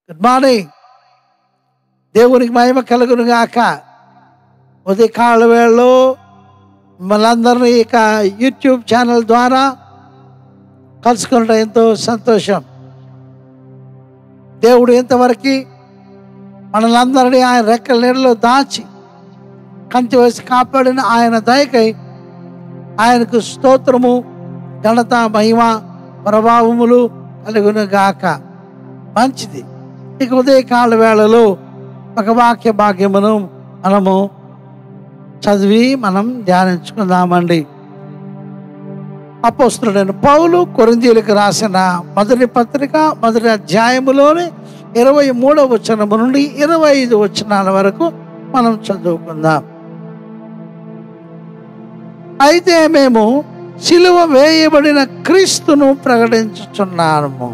Good morning దేవునికి మహిమ కలుగును గాక ఉదయకాల వేళలో మనందరినీ ఇక యూట్యూబ్ ఛానల్ ద్వారా కలుసుకునడం ఎంతో సంతోషం దేవుడు ఇంతవరకు మనలందరినీ ఆయన రెక్కల నీడలో దాచి కంచి వేసి కాపాడిన ఆయన దయకై ఆయనకు స్తోత్రము ఘనత మహిమ ప్రభావములు కలుగును గాక మంచిది ఇక ఉదయకాల వేళలో ఒక వాక్య భాగ్యమును మనము చదివి మనం ధ్యానించుకుందామండి అపోస్తుడైన పౌలు కొరిందీలకు రాసిన మొదటి పత్రిక మొదటి అధ్యాయములోని ఇరవై మూడవ వచనము నుండి ఇరవై ఐదు వచనాల వరకు మనం చదువుకుందాం అయితే మేము సిలువ వేయబడిన క్రీస్తును ప్రకటించుచున్నాము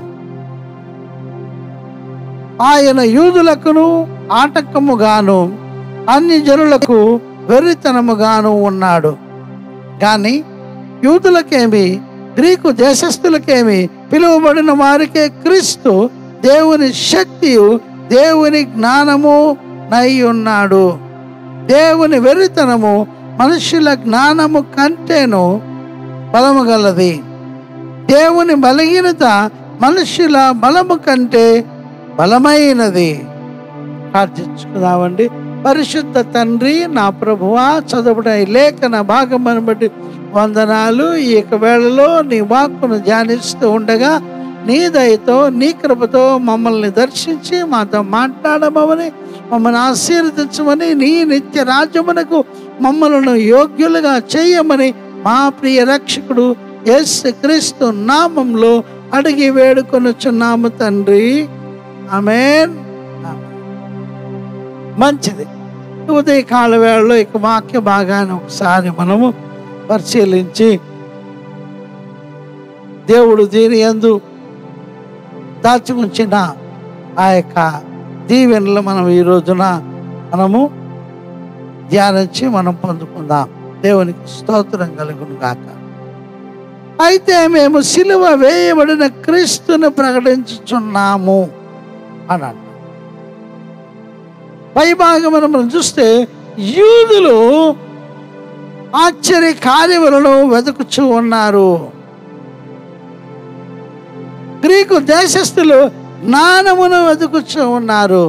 ఆయన యూదులకును ఆటంకముగాను అన్ని జనులకు వెర్రితనముగాను ఉన్నాడు కానీ యూదులకేమి గ్రీకు దేశస్థులకేమి పిలువబడిన వారికే క్రీస్తు దేవుని శక్తియు దేవుని జ్ఞానము నై ఉన్నాడు దేవుని వెర్రితనము మనుషుల జ్ఞానము కంటేను బలము గలది దేవుని బలహీనత మనుషుల బలము కంటే బలమైనది ప్రార్థించుకుందామండి పరిశుద్ధ తండ్రి నా ప్రభువా చదవడం ఈ లేఖన భాగమని బట్టి వందనాలు ఈ యొక్క వేళలో నీ వాక్కును ధ్యానిస్తూ ఉండగా నీ దయతో నీ కృపతో మమ్మల్ని దర్శించి మాతో మాట్లాడమని మమ్మల్ని ఆశీర్వదించమని నీ నిత్య రాజ్యమునకు మమ్మల్ని యోగ్యులుగా చేయమని మా ప్రియ రక్షకుడు ఎస్ క్రీస్తు నామంలో అడిగి వేడుకొనుచున్నాము తండ్రి ఆమెన్ మంచిది ఉదయకాల వేళలో ఇక వాక్య భాగాన్ని ఒకసారి మనము పరిశీలించి దేవుడు దీని ఎందు దాచి ఉంచిన ఆ యొక్క దీవెనలు మనం ఈ రోజున మనము ధ్యానించి మనం పొందుకుందాం దేవునికి స్తోత్రం కలుగును గాక అయితే మేము సిలువ వేయబడిన క్రీస్తుని ప్రకటించుచున్నాము అని అంట పైభాగం మనం చూస్తే యూదులు ఆశ్చర్య కార్యములను వెతుకుచూ ఉన్నారు గ్రీకు దేశస్థులు జ్ఞానమును వెతుకుచూ ఉన్నారు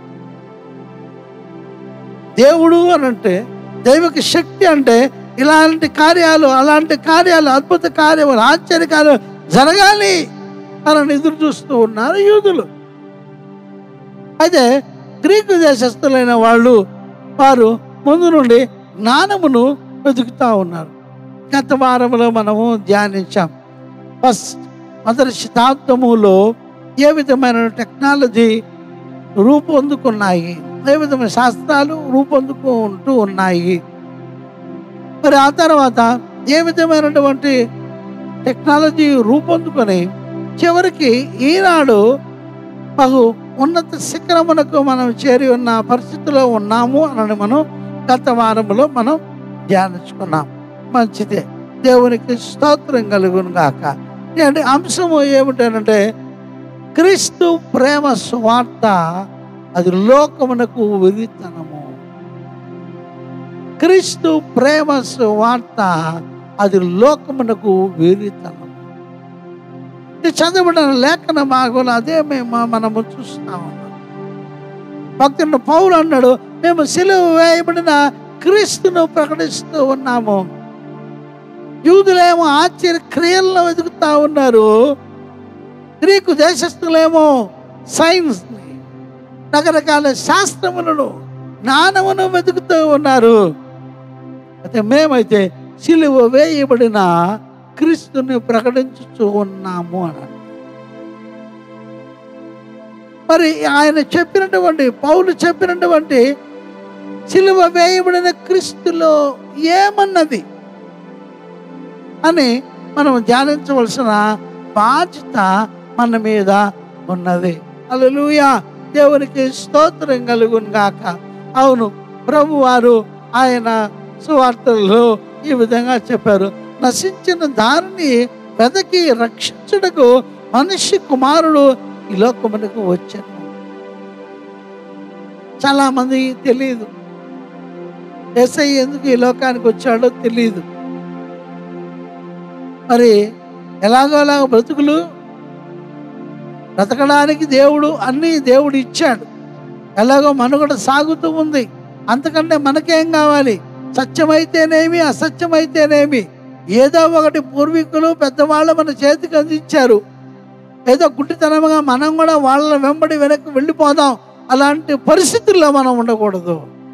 దేవుడు అని అంటే దైవిక శక్తి అంటే ఇలాంటి కార్యాలు అలాంటి కార్యాలు అద్భుత కార్యములు ఆశ్చర్య కార్యాలు జరగాలి అని ఎదురు చూస్తూ ఉన్నారు యూదులు అయితే గ్రీకు దేశస్థులైన వాళ్ళు వారు ముందు నుండి జ్ఞానమును వెతుకుతూ ఉన్నారు గత వారంలో మనము ధ్యానించాం ఫస్ట్ మొదటి శతాబ్దములో ఏ విధమైన టెక్నాలజీ రూపొందుకున్నాయి ఏ విధమైన శాస్త్రాలు రూపొందుకుంటూ ఉన్నాయి మరి ఆ తర్వాత ఏ విధమైనటువంటి టెక్నాలజీ రూపొందుకొని చివరికి ఈనాడు బహు ఉన్నత శిఖరమునకు మనం చేరి ఉన్న పరిస్థితిలో ఉన్నాము అని మనం గత వారంలో మనం ధ్యానించుకున్నాం మంచిదే దేవునికి స్తోత్రం కలుగును గాక అంటే అంశము ఏమిటంటే క్రీస్తు ప్రేమ స్వార్థ అది లోకమునకు విరితనము క్రీస్తు ప్రేమ స్వార్థ అది లోకమునకు విరితనము ఇది చదవబడిన లేఖన భాగంలో అదే మేము మనము చూస్తా ఉన్నాం భక్తుడు పౌరు అన్నాడు మేము సిలువ వేయబడిన క్రీస్తును ప్రకటిస్తూ ఉన్నాము యూదులేమో ఆశ్చర్య క్రియలను వెతుకుతా ఉన్నారు గ్రీకు దేశస్తులేమో సైన్స్ రకరకాల శాస్త్రములను జ్ఞానమును వెతుకుతూ ఉన్నారు అయితే మేమైతే సిలువ వేయబడిన క్రీస్తుని ప్రకటించుతూ ఉన్నాము అన్నాడు మరి ఆయన చెప్పినటువంటి పౌలు చెప్పినటువంటి సిలువ వేయబడిన క్రీస్తులో ఏమన్నది అని మనం ధ్యానించవలసిన బాధ్యత మన మీద ఉన్నది అలలుయా దేవునికి స్తోత్రం కలుగును గాక అవును ప్రభు వారు ఆయన సువార్తల్లో ఈ విధంగా చెప్పారు నశించిన దారిని వెదకి రక్షించుటకు మనిషి కుమారుడు ఈ లోకమునకు వచ్చాను చాలామంది తెలియదు ఎస్ఐ ఎందుకు ఈ లోకానికి వచ్చాడో తెలియదు మరి ఎలాగో అలాగ బ్రతుకులు బ్రతకడానికి దేవుడు అన్నీ దేవుడు ఇచ్చాడు ఎలాగో మనుగడ సాగుతూ ఉంది అంతకంటే మనకేం కావాలి సత్యమైతేనేమి అసత్యమైతేనేమి ఏదో ఒకటి పూర్వీకులు పెద్దవాళ్ళు మన చేతికి అందించారు ఏదో గుడ్డితనముగా మనం కూడా వాళ్ళ వెంబడి వెనక్కి వెళ్ళిపోదాం అలాంటి పరిస్థితుల్లో మనం ఉండకూడదు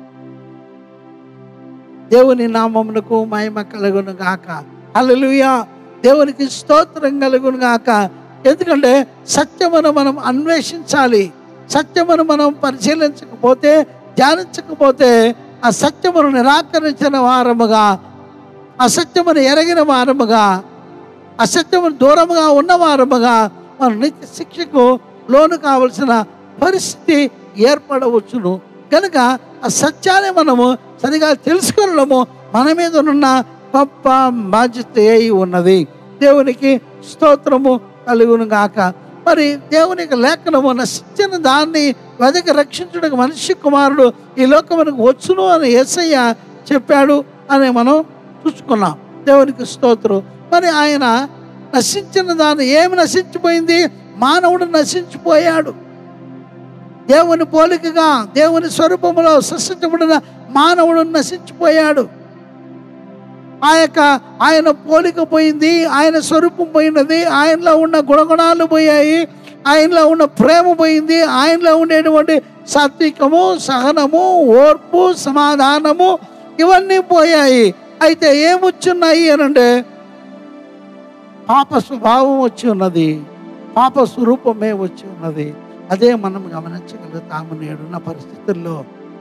దేవుని నామమునకు మహిమ కలుగును గాక హల్లెలూయా దేవునికి స్తోత్రం కలుగును గాక ఎందుకంటే సత్యమును మనం అన్వేషించాలి సత్యమును మనం పరిశీలించకపోతే ధ్యానించకపోతే ఆ సత్యమును నిరాకరించిన వారముగా అసత్యమును ఎరగిన వారముగా అసత్యమును దూరముగా ఉన్న వారముగా మన నిత్య శిక్షకు లోను కావలసిన పరిస్థితి ఏర్పడవచ్చును కనుక ఆ సత్యాన్ని మనము సరిగా తెలుసుకొనడము మన మీద ఉన్న గొప్ప బాధ్యత అయి ఉన్నది దేవునికి స్తోత్రము కలుగును గాక మరి దేవునికి లేఖనము నశించిన దాన్ని వెదకి రక్షించుటకు మనిషి కుమారుడు ఈ లోకమునకు వచ్చును అని యేసయ్య చెప్పాడు అని మనం చూసుకున్నాం దేవునికి స్తోత్రం మరి ఆయన నశించిన దాన్ని ఏమి నశించిపోయింది మానవుడు నశించిపోయాడు దేవుని పోలికగా దేవుని స్వరూపములో సృష్టించబడిన మానవుడు నశించిపోయాడు ఆ యొక్క ఆయన పోలిక పోయింది ఆయన స్వరూపం పోయినది ఆయనలో ఉన్న గుణగుణాలు పోయాయి ఆయనలో ఉన్న ప్రేమ పోయింది ఆయనలో ఉండేటువంటి సాత్వికము సహనము ఓర్పు సమాధానము ఇవన్నీ పోయాయి అయితే ఏమొచ్చున్నాయి అనంటే పాప స్వభావం వచ్చి ఉన్నది పాప స్వరూపమే వచ్చి ఉన్నది అదే మనం గమనించగలుగుతాము నేడున్న పరిస్థితుల్లో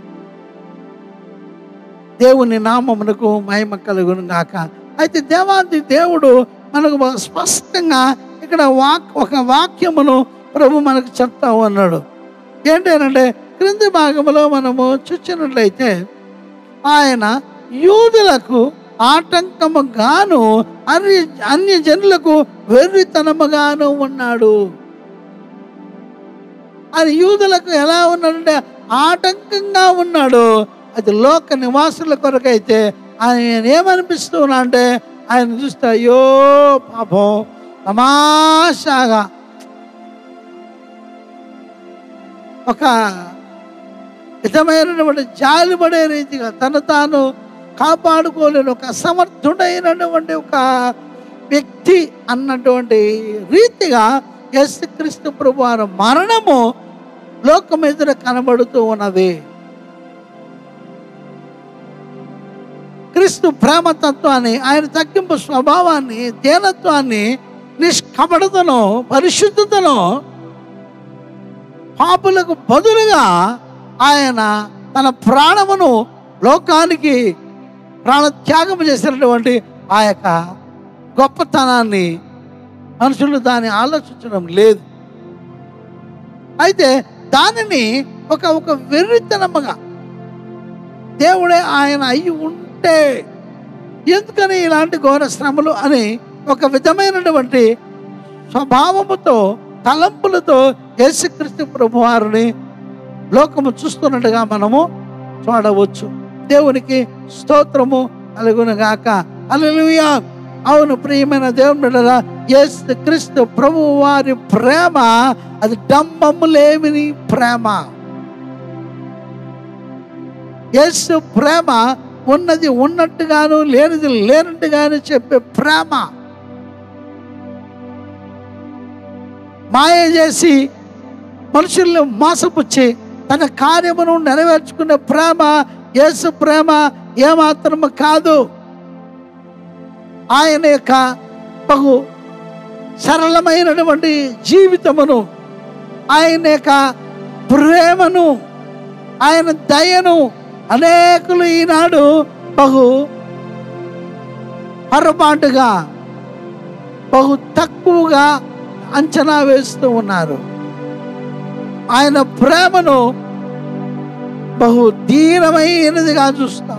దేవుని నామమునకు మహిమ కలుగును గాక అయితే దేవాది దేవుడు మనకు బాగా స్పష్టంగా ఇక్కడ వాక్ ఒక వాక్యమును ప్రభు మనకు చెప్తా ఉన్నాడు ఏంటంటే క్రింది భాగంలో మనము చూసినట్లయితే ఆయన యూదులకు ఆటంకముగాను అన్య అన్య జనులకు వెర్రితనముగాను ఉన్నాడు ఆయన యూదులకు ఎలా ఉన్నాడంటే ఆటంకంగా ఉన్నాడు అది లోక నివాసుల కొరకైతే ఆయన ఏమనిపిస్తున్నా అంటే ఆయన చూస్తే అయ్యో పాపం తమాషాగా ఒక విధమైనటువంటి జాలిపడే రీతిగా తను తాను కాపాడుకోలేని ఒక అసమర్థుడైనటువంటి ఒక వ్యక్తి అన్నటువంటి రీతిగా యేసుక్రీస్తు ప్రభు వారి మరణము లోకం ఎదుర కనబడుతూ ఉన్నది క్రీస్తు ప్రేమతత్వాన్ని ఆయన తగ్గింపు స్వభావాన్ని దీనత్వాన్ని నిష్కపడతను పరిశుద్ధతను పాపులకు బదులుగా ఆయన తన ప్రాణమును లోకానికి ప్రాణత్యాగం చేసినటువంటి ఆ యొక్క గొప్పతనాన్ని మనుషులు దాన్ని ఆలోచించడం లేదు అయితే దానిని ఒక ఒక వెర్రితనముగా దేవుడే ఆయన అయి ఉంటే ఎందుకని ఇలాంటి ఘోర శ్రమలు అని ఒక విధమైనటువంటి స్వభావముతో తలంపులతో యేసుక్రీస్తు ప్రభువారిని లోకము చూస్తున్నట్టుగా మనము చూడవచ్చు దేవునికి స్తోత్రము కలుగునగాక అలలుయా అవును ప్రియమైన దేవుని బిడ్డలా యేసు క్రీస్తు ప్రభు వారి ప్రేమ అది డంబము లేమిని ప్రేమ యేసు ప్రేమ ఉన్నది ఉన్నట్టుగాను లేనిది లేనట్టుగాను చెప్పే ప్రేమ మాయ చేసి మనుషుల్ని మోసపుచ్చి తన కార్యమును నెరవేర్చుకునే ప్రేమ యేసు ప్రేమ ఏమాత్రము కాదు ఆయన యొక్క బహు సరళమైనటువంటి జీవితమును ఆయన యొక్క ప్రేమను ఆయన దయను అనేకులు ఈనాడు బహు పొరపాటుగా బహు తక్కువగా అంచనా వేస్తూ ఉన్నారు ఆయన ప్రేమను బహు దీనమైనదిగా చూస్తాం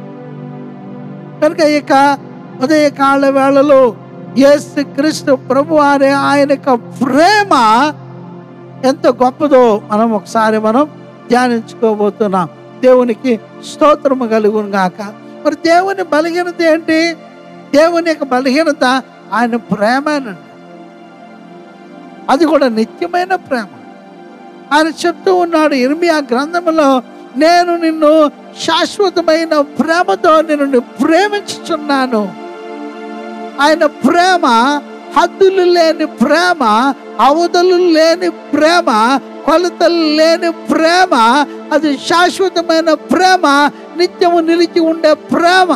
కనుక ఇక ఉదయకాల వేళలో యేసు క్రీస్తు ప్రభు వారి ఆయన యొక్క ప్రేమ ఎంత గొప్పదో మనం ఒకసారి మనం ధ్యానించుకోబోతున్నాం దేవునికి స్తోత్రము కలుగును గాక మరి దేవుని బలహీనత ఏంటి దేవుని యొక్క బలహీనత ఆయన ప్రేమేనండి అది కూడా నిత్యమైన ప్రేమ ఆయన చెప్తూ ఉన్నాడు ఇర్మియా గ్రంథములో నేను నిన్ను శాశ్వతమైన ప్రేమతో నిన్ను ప్రేమించుచున్నాను ఆయన ప్రేమ హద్దులు లేని ప్రేమ అవధులు లేని ప్రేమ కొలతలు లేని ప్రేమ అది శాశ్వతమైన ప్రేమ నిత్యము నిలిచి ఉండే ప్రేమ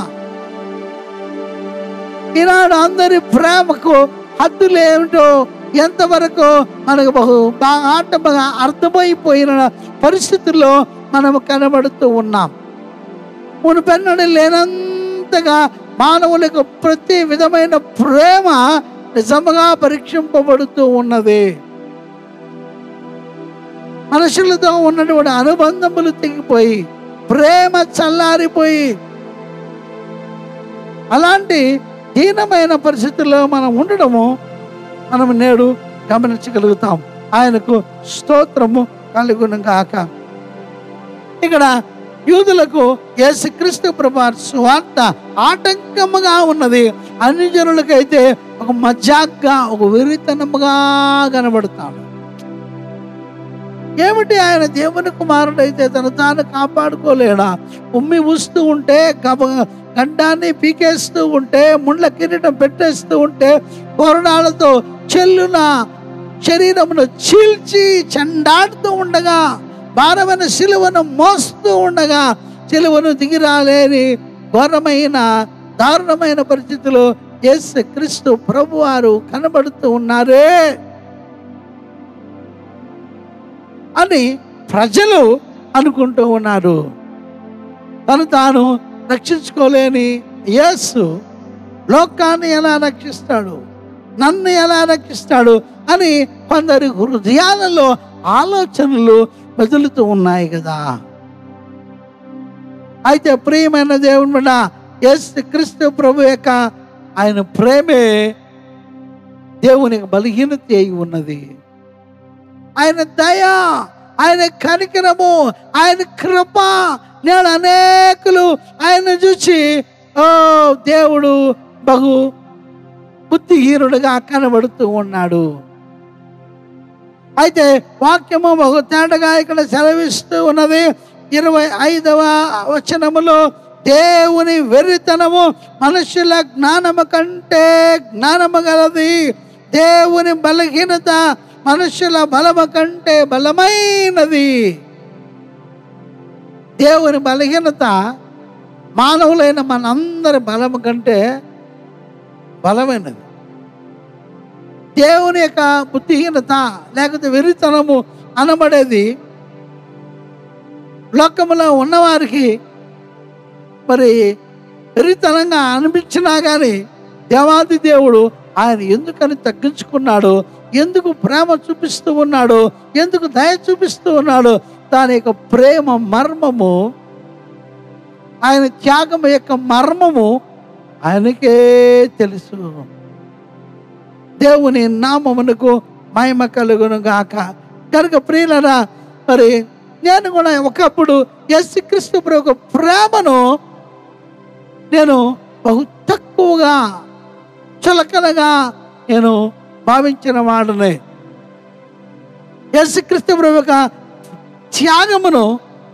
ఈనాడు అందరి ప్రేమకు హద్దులు ఏమిటో ఎంతవరకు మనకు బహు బాగా ఆట బాగా అర్థమైపోయిన పరిస్థితుల్లో మనము కనబడుతూ ఉన్నాం మునుపెన్నడు లేనంతగా మానవులకు ప్రతి విధమైన ప్రేమ నిజముగా పరీక్షింపబడుతూ ఉన్నది మనుషులతో ఉన్నటువంటి అనుబంధములు తెగిపోయి ప్రేమ చల్లారిపోయి అలాంటి హీనమైన పరిస్థితుల్లో మనం ఉండడము మనం నేడు గమనించగలుగుతాం ఆయనకు స్తోత్రము కలుగును గాక ఇక్కడ యూదులకు యేసుక్రీస్తు ప్రభు సువార్త ఆటంకముగా ఉన్నది అన్ని జనులకైతే ఒక మజాగ్గా ఒక వెరితనముగా కనబడతాడు ఏమిటి ఆయన దేవుని కుమారుడు అయితే తను తాను కాపాడుకోలేడా ఉమ్మి ఊస్తూ ఉంటే గబ గడ్డాన్ని పీకేస్తూ ఉంటే ముండ్ల కిరీటం పెట్టేస్తూ ఉంటే కొరడాలతో చెల్లున శరీరమును చీల్చి చెండాడుతూ ఉండగా భారమైన సిలువను మోస్తూ ఉండగా సిలువను దిగిరాలేని ఘోరమైన దారుణమైన పరిస్థితిలో యేసు క్రీస్తు ప్రభువారు కనబడుతూ ఉన్నారే అని ప్రజలు అనుకుంటూ ఉన్నారు తను తాను రక్షించుకోలేని యేసు లోకాన్ని ఎలా రక్షిస్తాడు నన్ను ఎలా రక్షిస్తాడు అని కొందరి హృదయాలలో ఆలోచనలు మెదులుతూ ఉన్నాయి కదా అయితే ప్రియమైన దేవుని బిడ్డ యేసు క్రీస్తు ప్రభు యొక్క ఆయన ప్రేమే దేవునికి బలహీనత అయి ఉన్నది ఆయన దయ ఆయన కనికరము ఆయన కృప నేను అనేకులు ఆయన చూసి ఓ దేవుడు బహు బుద్ధిహీనుడుగా కనబడుతూ ఉన్నాడు అయితే వాక్యము బహు తేటగా ఇక్కడ సెలవిస్తూ ఉన్నది ఇరవై ఐదవ వచనములో దేవుని వెర్రితనము మనుషుల జ్ఞానము కంటే జ్ఞానము గలది దేవుని బలహీనత మనుషుల బలము కంటే బలమైనది దేవుని బలహీనత మానవులైన మనందరి బలము కంటే బలమైనది దేవుని యొక్క బుద్ధిహీనత లేకపోతే వెరితనము అనబడేది లోకములో ఉన్నవారికి మరి వెరితనంగా అనిపించినా కానీ దేవాది దేవుడు ఆయన ఎందుకని తగ్గించుకున్నాడు ఎందుకు ప్రేమ చూపిస్తూ ఉన్నాడు ఎందుకు దయ చూపిస్తూ ఉన్నాడు దాని యొక్క ప్రేమ మర్మము ఆయన త్యాగం యొక్క మర్మము ఆయనకే తెలుసు దేవుని నామమునకు మహిమ కలుగును గాక కనుక ప్రియులరా మరి నేను కూడా ఒకప్పుడు ఎస్ క్రీస్తు ప్రభు ప్రేమను నేను బహు తక్కువగా చులకనగా నేను భావించిన వాడనే యేసుక్రీస్తు ప్రభు యొక్క త్యాగమును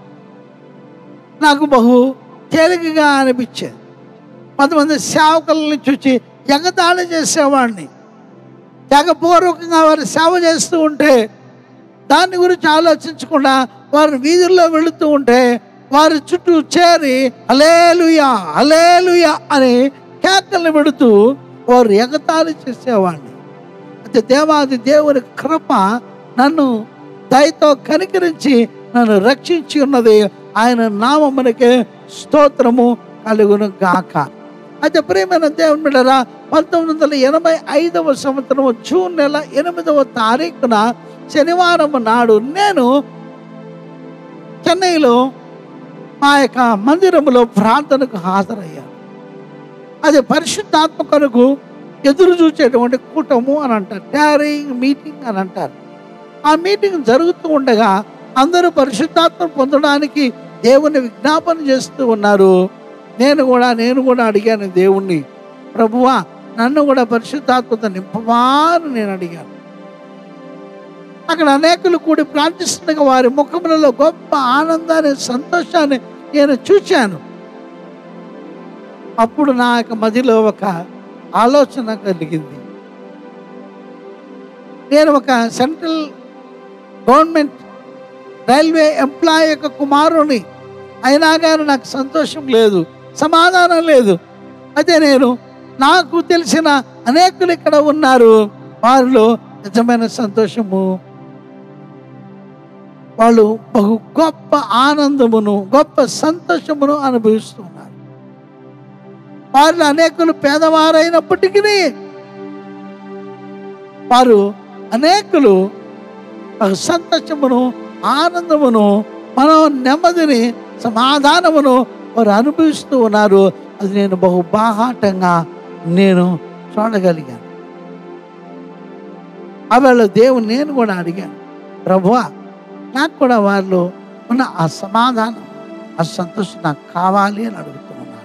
నాకు బహు తేలికగా అనిపించేది కొంతమంది సేవకులను చూసి ఎగతాళి చేసేవాడిని త్యాగపూర్వకంగా వారు సేవ చేస్తూ ఉంటే దాని గురించి ఆలోచించకుండా వారు వీధుల్లో వెళుతూ ఉంటే వారి చుట్టూ చేరి అలేలుయా అలేలుయా అని కేకలు పెడుతూ వారు ఎగతాళి చేసేవాడిని అయితే దేవాది దేవుని కృప నన్ను దయతో కనికరించి నన్ను రక్షించి ఉన్నది ఆయన నామమునకే స్తోత్రము కలుగును గాక అయితే ప్రేమైన దేవుని బిడ్డరా పంతొమ్మిది వందల ఎనభై ఐదవ సంవత్సరము జూన్ నెల ఎనిమిదవ తారీఖున శనివారం నాడు నేను చెన్నైలో మా యొక్క మందిరంలో ప్రార్థనకు హాజరయ్యాను అది పరిశుద్ధాత్మ కొరకు ఎదురు చూసేటువంటి కూటము అని అంటారు ట్యారింగ్ మీటింగ్ అని అంటారు ఆ మీటింగ్ జరుగుతూ ఉండగా అందరూ పరిశుద్ధాత్మ పొందడానికి దేవుని విజ్ఞాపన చేస్తూ ఉన్నారు నేను కూడా నేను కూడా అడిగాను దేవుణ్ణి ప్రభువా నన్ను కూడా పరిశుద్ధాత్మత నింపమా అని నేను అడిగాను అక్కడ అనేకులు కూడి ప్రార్థిస్తుండగా వారి ముఖములలో గొప్ప ఆనందాన్ని సంతోషాన్ని నేను చూశాను అప్పుడు నా యొక్క మదిలో ఒక ఆలోచన కలిగింది నేను ఒక సెంట్రల్ గవర్నమెంట్ రైల్వే ఎంప్లాయ్ యొక్క కుమారుని అయినా కానీ నాకు సంతోషం లేదు సమాధానం లేదు అయితే నేను నాకు తెలిసిన అనేకులు ఇక్కడ ఉన్నారు వారిలో నిజమైన సంతోషము వాళ్ళు బహు గొప్ప ఆనందమును గొప్ప సంతోషమును అనుభవిస్తున్నారు వారిలో అనేకులు పేదవారైనప్పటికీ వారు అనేకులు ఒక సంతోషమును ఆనందమును మనం నెమ్మదిని సమాధానమును వారు అనుభవిస్తూ ఉన్నారు అది నేను బహు బాహాటంగా నేను చూడగలిగాను ఆవేళ దేవుని నేను కూడా అడిగాను ప్రభువా నాకు కూడా వాళ్ళు ఉన్న ఆ సమాధానం ఆ సంతోషం నాకు కావాలి అని అడుగుతున్నాను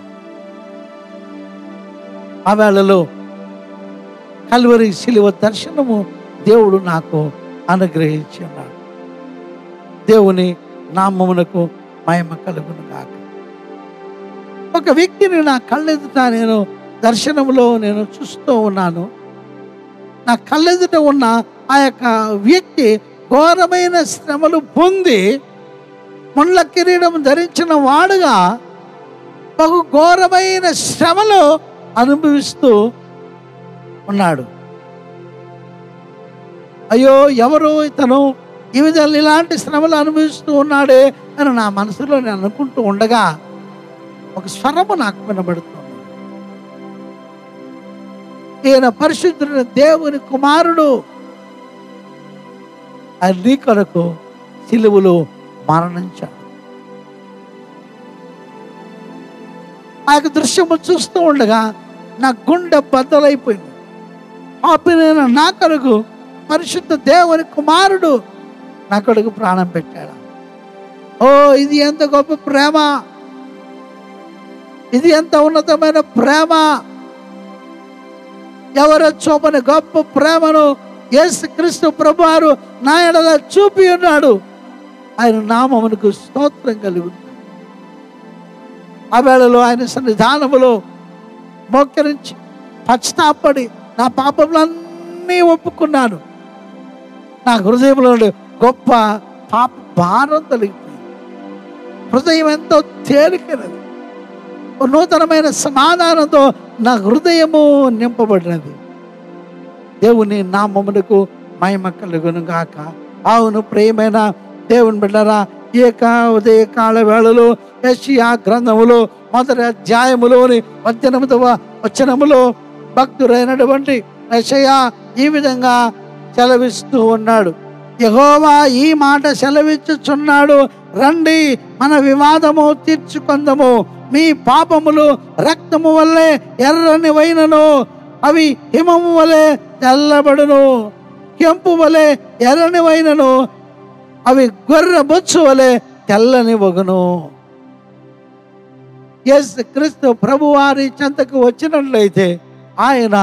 ఆ వేళలో కల్వరి శిలువ దర్శనము దేవుడు నాకు అనుగ్రహించి ఉన్నాడు దేవుని నామమునకు మహిమ కలుగును కాక ఒక వ్యక్తిని నా కళ్ళెదుట నేను దర్శనంలో నేను చూస్తూ ఉన్నాను నా కళ్ళెదుట ఉన్న ఆ యొక్క వ్యక్తి ఘోరమైన శ్రమలు పొంది ముళ్ళ కిరీటం ధరించిన వాడుగా బహు ఘోరమైన శ్రమలు అనుభవిస్తూ ఉన్నాడు అయ్యో ఎవరు ఇతను ఈ విధంగా ఇలాంటి శ్రమలు అనుభవిస్తూ ఉన్నాడే అని నా మనసులో నేను అనుకుంటూ ఉండగా ఒక స్వరము నాకు వినబడుతుంది ఈయన పరిశుద్ధుడైన దేవుని కుమారుడు ఆయన నీ కొరకు సిలువలో మరణించాడు ఆ యొక్క దృశ్యము చూస్తూ ఉండగా నా గుండె బద్దలైపోయింది ఆపినైన నా కొరకు పరిశుద్ధ దేవుని కుమారుడు నా కొడుకు ప్రాణం పెట్టాడు ఓ ఇది ఎంత గొప్ప ప్రేమ ఇది ఎంత ఉన్నతమైన ప్రేమ ఎవరో చూపని గొప్ప ప్రేమను యేసు క్రీస్తు ప్రభువారు నా ఎడల చూపి ఉన్నాడు ఆయన నామమునకు స్తోత్రం కలిగి ఉంది ఆ వేళలో ఆయన సన్నిధానములో మోకరించి పశ్చాత్తాపడి నా పాపములన్నీ ఒప్పుకున్నాను నా హృదయంలో ఉండే గొప్ప పాప భారం తొలగిపోయింది హృదయం ఎంతో తేలికైనది ఓ నూతనమైన సమాధానంతో నా హృదయము నింపబడినది దేవుని నామమునకు మహిమ కలుగును గాక అవును ప్రియమైన దేవుని బిడ్డరా ఏక ఉదయ కాల వేళలో యెషయా గ్రంథములో మొదటి అధ్యాయములోని పద్దెనిమిదవ వచనములో భక్తుడైనటువంటి యెషయా ఈ విధంగా సెలవిస్తూ ఉన్నాడు యహోవా ఈ మాట సెలవిచ్చుచున్నాడు రండి మన వివాదము తీర్చుకుందము మీ పాపములు రక్తము వల్లే ఎర్రని వైనను అవి హిమము వలె తెల్లబడును కెంపు వలె ఎర్రని వైనను అవి గొర్రె బొచ్చు వలె తెల్లని వగును ఎస్ క్రీస్తు ప్రభువారి చెంతకు వచ్చినట్లయితే ఆయన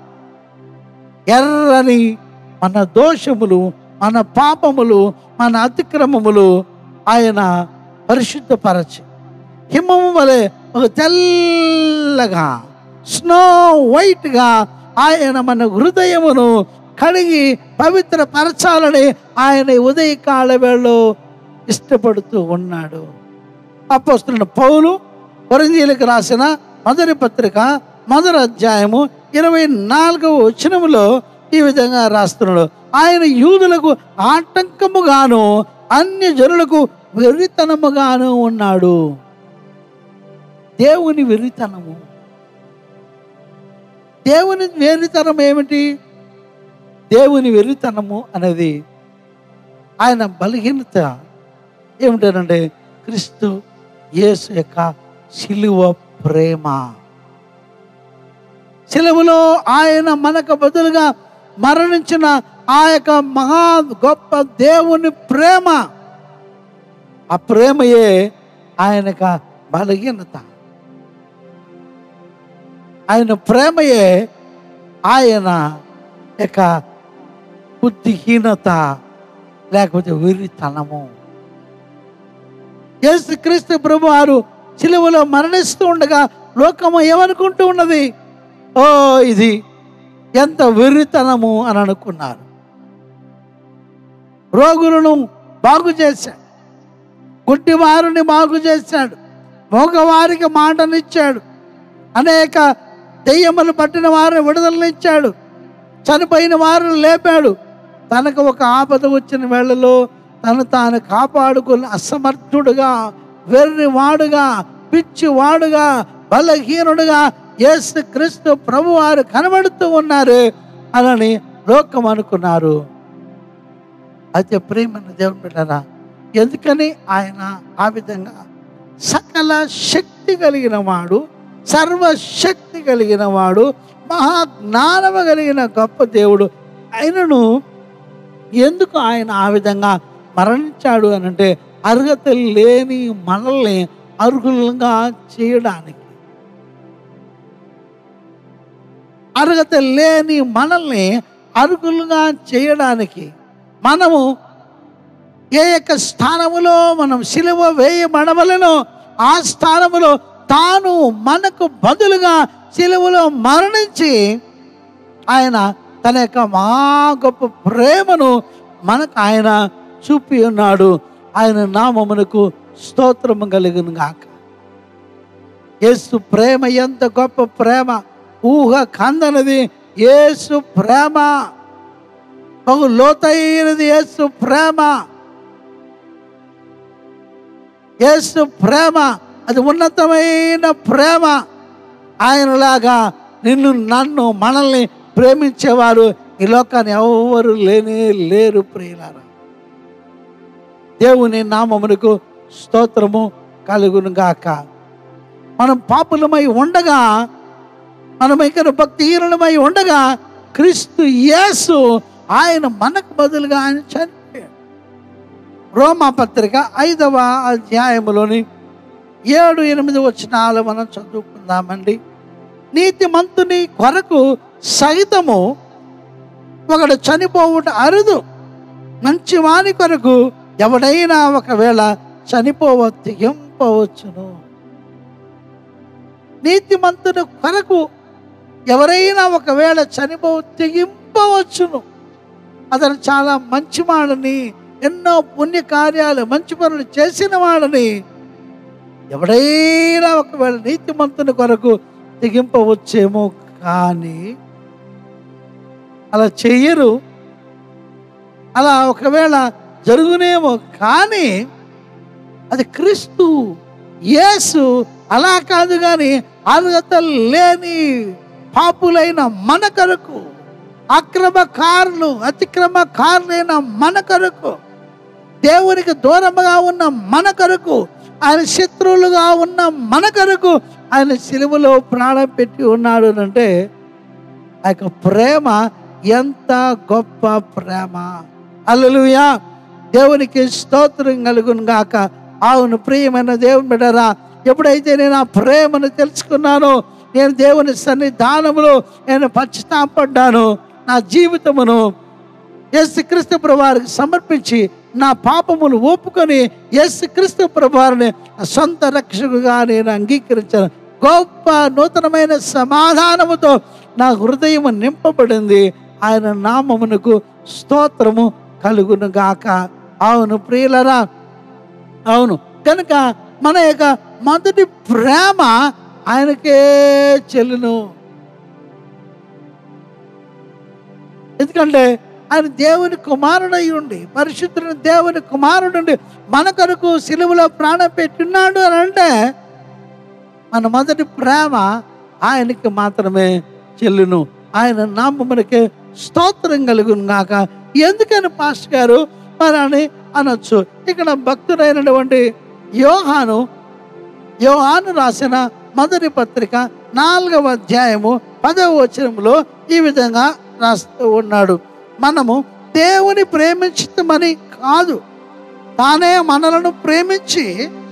ఎర్రని మన దోషములు మన పాపములు మన అతిక్రమములు ఆయన పరిశుద్ధపరచి హిమము వలె ఒక తెల్లగా స్నో వైట్గా ఆయన మన హృదయమును కడిగి పవిత్రపరచాలని ఆయన ఈ ఉదయకాల వేళలో ఇష్టపడుతూ ఉన్నాడు అపోస్తున్న పౌలు కొరంజీలకు రాసిన మొదటి పత్రిక మొదటి అధ్యాయము ఇరవై నాలుగవ వచనములో ఈ విధంగా రాస్తున్నాడు ఆయన యూదులకు ఆటంకముగాను అన్య జనులకు వెర్రితనముగాను ఉన్నాడు దేవుని వెర్రితనము దేవుని వెర్రితనం ఏమిటి దేవుని వెర్రితనము అనేది ఆయన బలహీనత ఏమిటనంటే క్రీస్తు యేసు యొక్క శిలువ ప్రేమ శిలువలో ఆయన మనకు బదులుగా మరణించిన ఆ యొక్క మహా గొప్ప దేవుని ప్రేమ ఆ ప్రేమయే ఆయనక బలహీనత ఆయన ప్రేమయే ఆయన యొక్క బుద్ధిహీనత లేకపోతే వెర్రితనము యేసుక్రీస్తు ప్రభు వారు చిలువలో మరణిస్తూ ఉండగా లోకము ఏమనుకుంటూ ఉన్నది ఓ ఇది ఎంత వెర్రితనము అని అనుకున్నారు రోగులను బాగు చేశాడు గుడ్డివారిని బాగు చేశాడు మగవారికి మాటనిచ్చాడు అనేక దెయ్యములు పట్టిన వారిని విడుదలనిచ్చాడు చనిపోయిన వారిని లేపాడు తనకు ఒక ఆపద వచ్చిన వేళలో తను తాను కాపాడుకుని అసమర్థుడుగా వెర్రివాడుగా పిచ్చివాడుగా బలహీనుడుగా యేసు క్రీస్తు ప్రభువారు కనబడుతూ ఉన్నారు అని లోకం అనుకున్నారు అయితే ప్రేమను దేవుని బిడ్డరా ఎందుకని ఆయన ఆ విధంగా సకల శక్తి కలిగిన వాడు సర్వశక్తి కలిగిన వాడు మహాజ్ఞానము కలిగిన గొప్ప దేవుడు ఆయనను ఎందుకు ఆయన ఆ విధంగా మరణించాడు అని అంటే అర్హత లేని మనల్ని అర్హులుగా చేయడానికి అర్హత లేని మనల్ని అర్హులుగా చేయడానికి మనము ఏ యొక్క స్థానములో మనం సిలువ వేయబడవలనో ఆ స్థానములో తాను మనకు బదులుగా సిలువలో మరణించి ఆయన తన యొక్క మా గొప్ప ప్రేమను మనకు ఆయన చూపి ఉన్నాడు ఆయన నామమునకు స్తోత్రము కలిగిన గాక యేసు ప్రేమ ఎంత గొప్ప ప్రేమ ఊహ కందనది యేసు ప్రేమ బహు లోతైనది యేసు ప్రేమ యేసు ప్రేమ అది ఉన్నతమైన ప్రేమ ఆయనలాగా నిన్ను నన్ను మనల్ని ప్రేమించేవారు ఈ లోకాన్ని ఎవరు లేనే లేరు ప్రియులారా దేవుని నామమునకు స్తోత్రము కలుగును గాక మనం పాపులమై ఉండగా మనం ఇక్కడ భక్తిహీనులమై ఉండగా క్రీస్తు యేసు ఆయన మనకు బదులుగా ఆయన చనిపోయాడు రోమా పత్రిక ఐదవ అధ్యాయములోని ఏడు ఎనిమిది వచనాలు మనం చదువుకుందామండి నీతిమంతుని కొరకు సహితము ఒకడు చనిపోవుట అరుదు మంచి వాని కొరకు ఎవడైనా ఒకవేళ చనిపోవ తెగింపవచ్చును నీతిమంతుని కొరకు ఎవరైనా ఒకవేళ చనిపో తెగింపవచ్చును అతను చాలా మంచి వాడని ఎన్నో పుణ్య కార్యాలు మంచి పనులు చేసిన వాడని ఎవడైనా ఒకవేళ నీతిమంతుని కొరకు తెగింపవచ్చేమో కానీ అలా చెయ్యరు అలా ఒకవేళ జరుగునేమో కానీ అది క్రీస్తు యేసు అలా కాదు కానీ అర్హత లేని పాపులైన మన కొరకు అక్రమకారులు అతిక్రమకారులైన మన కొరకు దేవునికి దూరముగా ఉన్న మన కొరకు ఆయన శత్రువులుగా ఉన్న మన కొరకు ఆయన సిలువలో ప్రాణం పెట్టి ఉన్నాడు అని అంటే ఆ యొక్క ప్రేమ ఎంత గొప్ప ప్రేమ అల్లలుయా దేవునికి స్తోత్రం కలుగును గాక అవును ప్రియమైన దేవుని బిడ్డరా ఎప్పుడైతే నేను ఆ ప్రేమను తెలుసుకున్నానో నేను దేవుని సన్నిధానములో నేను పశ్చాత్తాపడ్డాను నా జీవితమును యేసు క్రీస్తు ప్రభువారికి సమర్పించి నా పాపములు ఒప్పుకొని యేసు క్రీస్తు ప్రభువారిని నా సొంత రక్షకుగా నేను అంగీకరించాను గొప్ప నూతనమైన సమాధానముతో నా హృదయం నింపబడింది ఆయన నామమునకు స్తోత్రము కలుగును గాక అవును ప్రియులరా అవును కనుక మన యొక్క మొదటి ప్రేమ ఆయనకే చెల్లును ఎందుకంటే ఆయన దేవుని కుమారుడై ఉండి పరిశుద్ధుని దేవుని కుమారుడుండి మన కొరకు సిలువలో ప్రాణం పెట్టున్నాడు అని అంటే మన మొదటి ప్రేమ ఆయనకి మాత్రమే చెల్లును ఆయన నామమునకే స్తోత్రం కలుగును గాక ఎందుకని పాస్టర్ గారు మరి అని అనొచ్చు ఇక్కడ భక్తుడైనటువంటి యోహాను యోహాను రాసిన మొదటి పత్రిక నాలుగవ అధ్యాయము పదవ వచనంలో ఈ విధంగా రాస్తూ ఉన్నాడు మనము దేవుని ప్రేమించమని కాదు తానే మనలను ప్రేమించి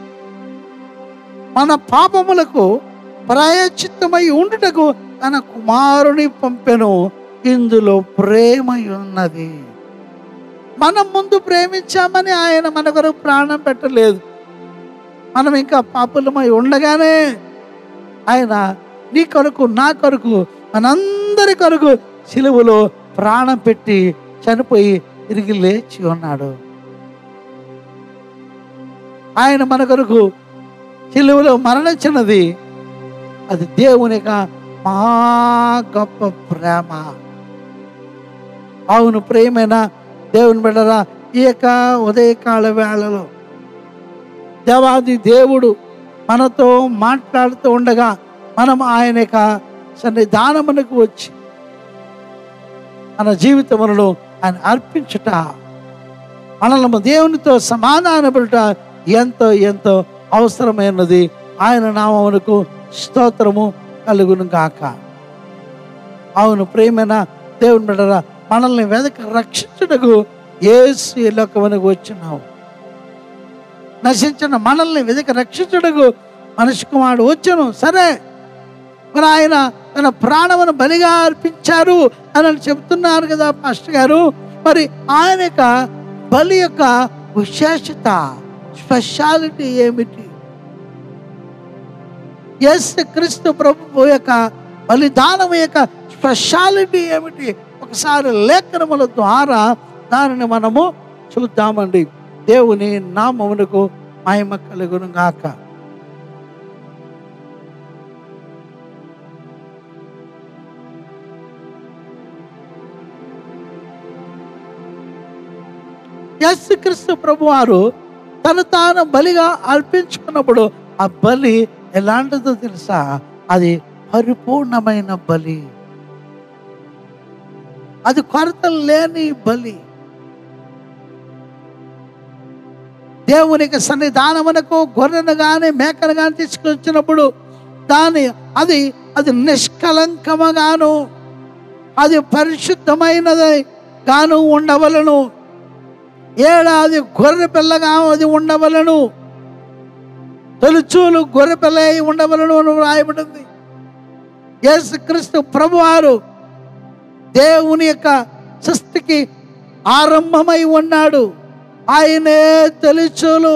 మన పాపములకు ప్రాయచిత్తమై ఉండుటకు తన కుమారుని పంపెను ఇందులో ప్రేమ ఉన్నది మనం ముందు ప్రేమించామని ఆయన మన కొరకు ప్రాణం పెట్టలేదు మనం ఇంకా పాపులమై ఉండగానే ఆయన నీ కొరకు నా కొరకు మనందరి కొరకు సిలువలో ప్రాణం పెట్టి చనిపోయి తిరిగి లేచి ఉన్నాడు ఆయన మన కొరకు సిలువలో మరణించినది అది దేవుని యొక్క మహా గొప్ప ప్రేమ అవును ప్రేమైన దేవుని బిడ్డరా ఈ యొక్క ఉదయకాల వేళలో దేవాది దేవుడు మనతో మాట్లాడుతూ ఉండగా మనం ఆయన యొక్క సన్నిధానమునకు వచ్చి మన జీవితములను ఆయన అర్పించుట మనల్ని దేవునితో సమాధానపడుట ఎంతో ఎంతో అవసరమైనది ఆయన నామమునకు స్తోత్రము కలుగును గాక అవును ప్రేమైన దేవుని బిడ్డరా మనల్ని వెదక రక్షించుటకు ఏసు ఈ లోకమునకు వచ్చినావు నశించిన మనల్ని వెదక రక్షించుటకు మనిషి కుమారుడు వచ్చును సరే మరి ఆయన తన ప్రాణమును బలిగా అర్పించారు అని చెప్తున్నారు కదా పాస్టర్ గారు మరి ఆయన యొక్క బలి యొక్క విశేషత స్పెషాలిటీ ఏమిటి ఎస్ క్రీస్తు ప్రభు యొక్క బలిదానం యొక్క స్పెషాలిటీ ఏమిటి ఒకసారి లేఖనముల ద్వారా దానిని మనము చూద్దామండి దేవుని నామమునకు మహిమ కలుగును గాక యస్సు క్రీస్తు ప్రభు వారు తను తాను బలిగా అర్పించుకున్నప్పుడు ఆ బలి ఎలాంటిదో తెలుసా అది పరిపూర్ణమైన బలి అది కొరతలు లేని బలి దేవునికి సన్నిధానమునకు గొర్రెను కానీ మేకను కానీ తీసుకొచ్చినప్పుడు దాని అది అది నిష్కలంకముగాను అది పరిశుద్ధమైనది గాను ఉండవలను ఏడాది గొర్రె పిల్లగా అది ఉండవలను తొలిచూలు గొర్రె పిల్ల అయి ఉండవలను అని రాయబడింది యేసు క్రీస్తు ప్రభువారు దేవుని యొక్క సృష్టికి ఆరంభమై ఉన్నాడు ఆయనే తొలిచూలు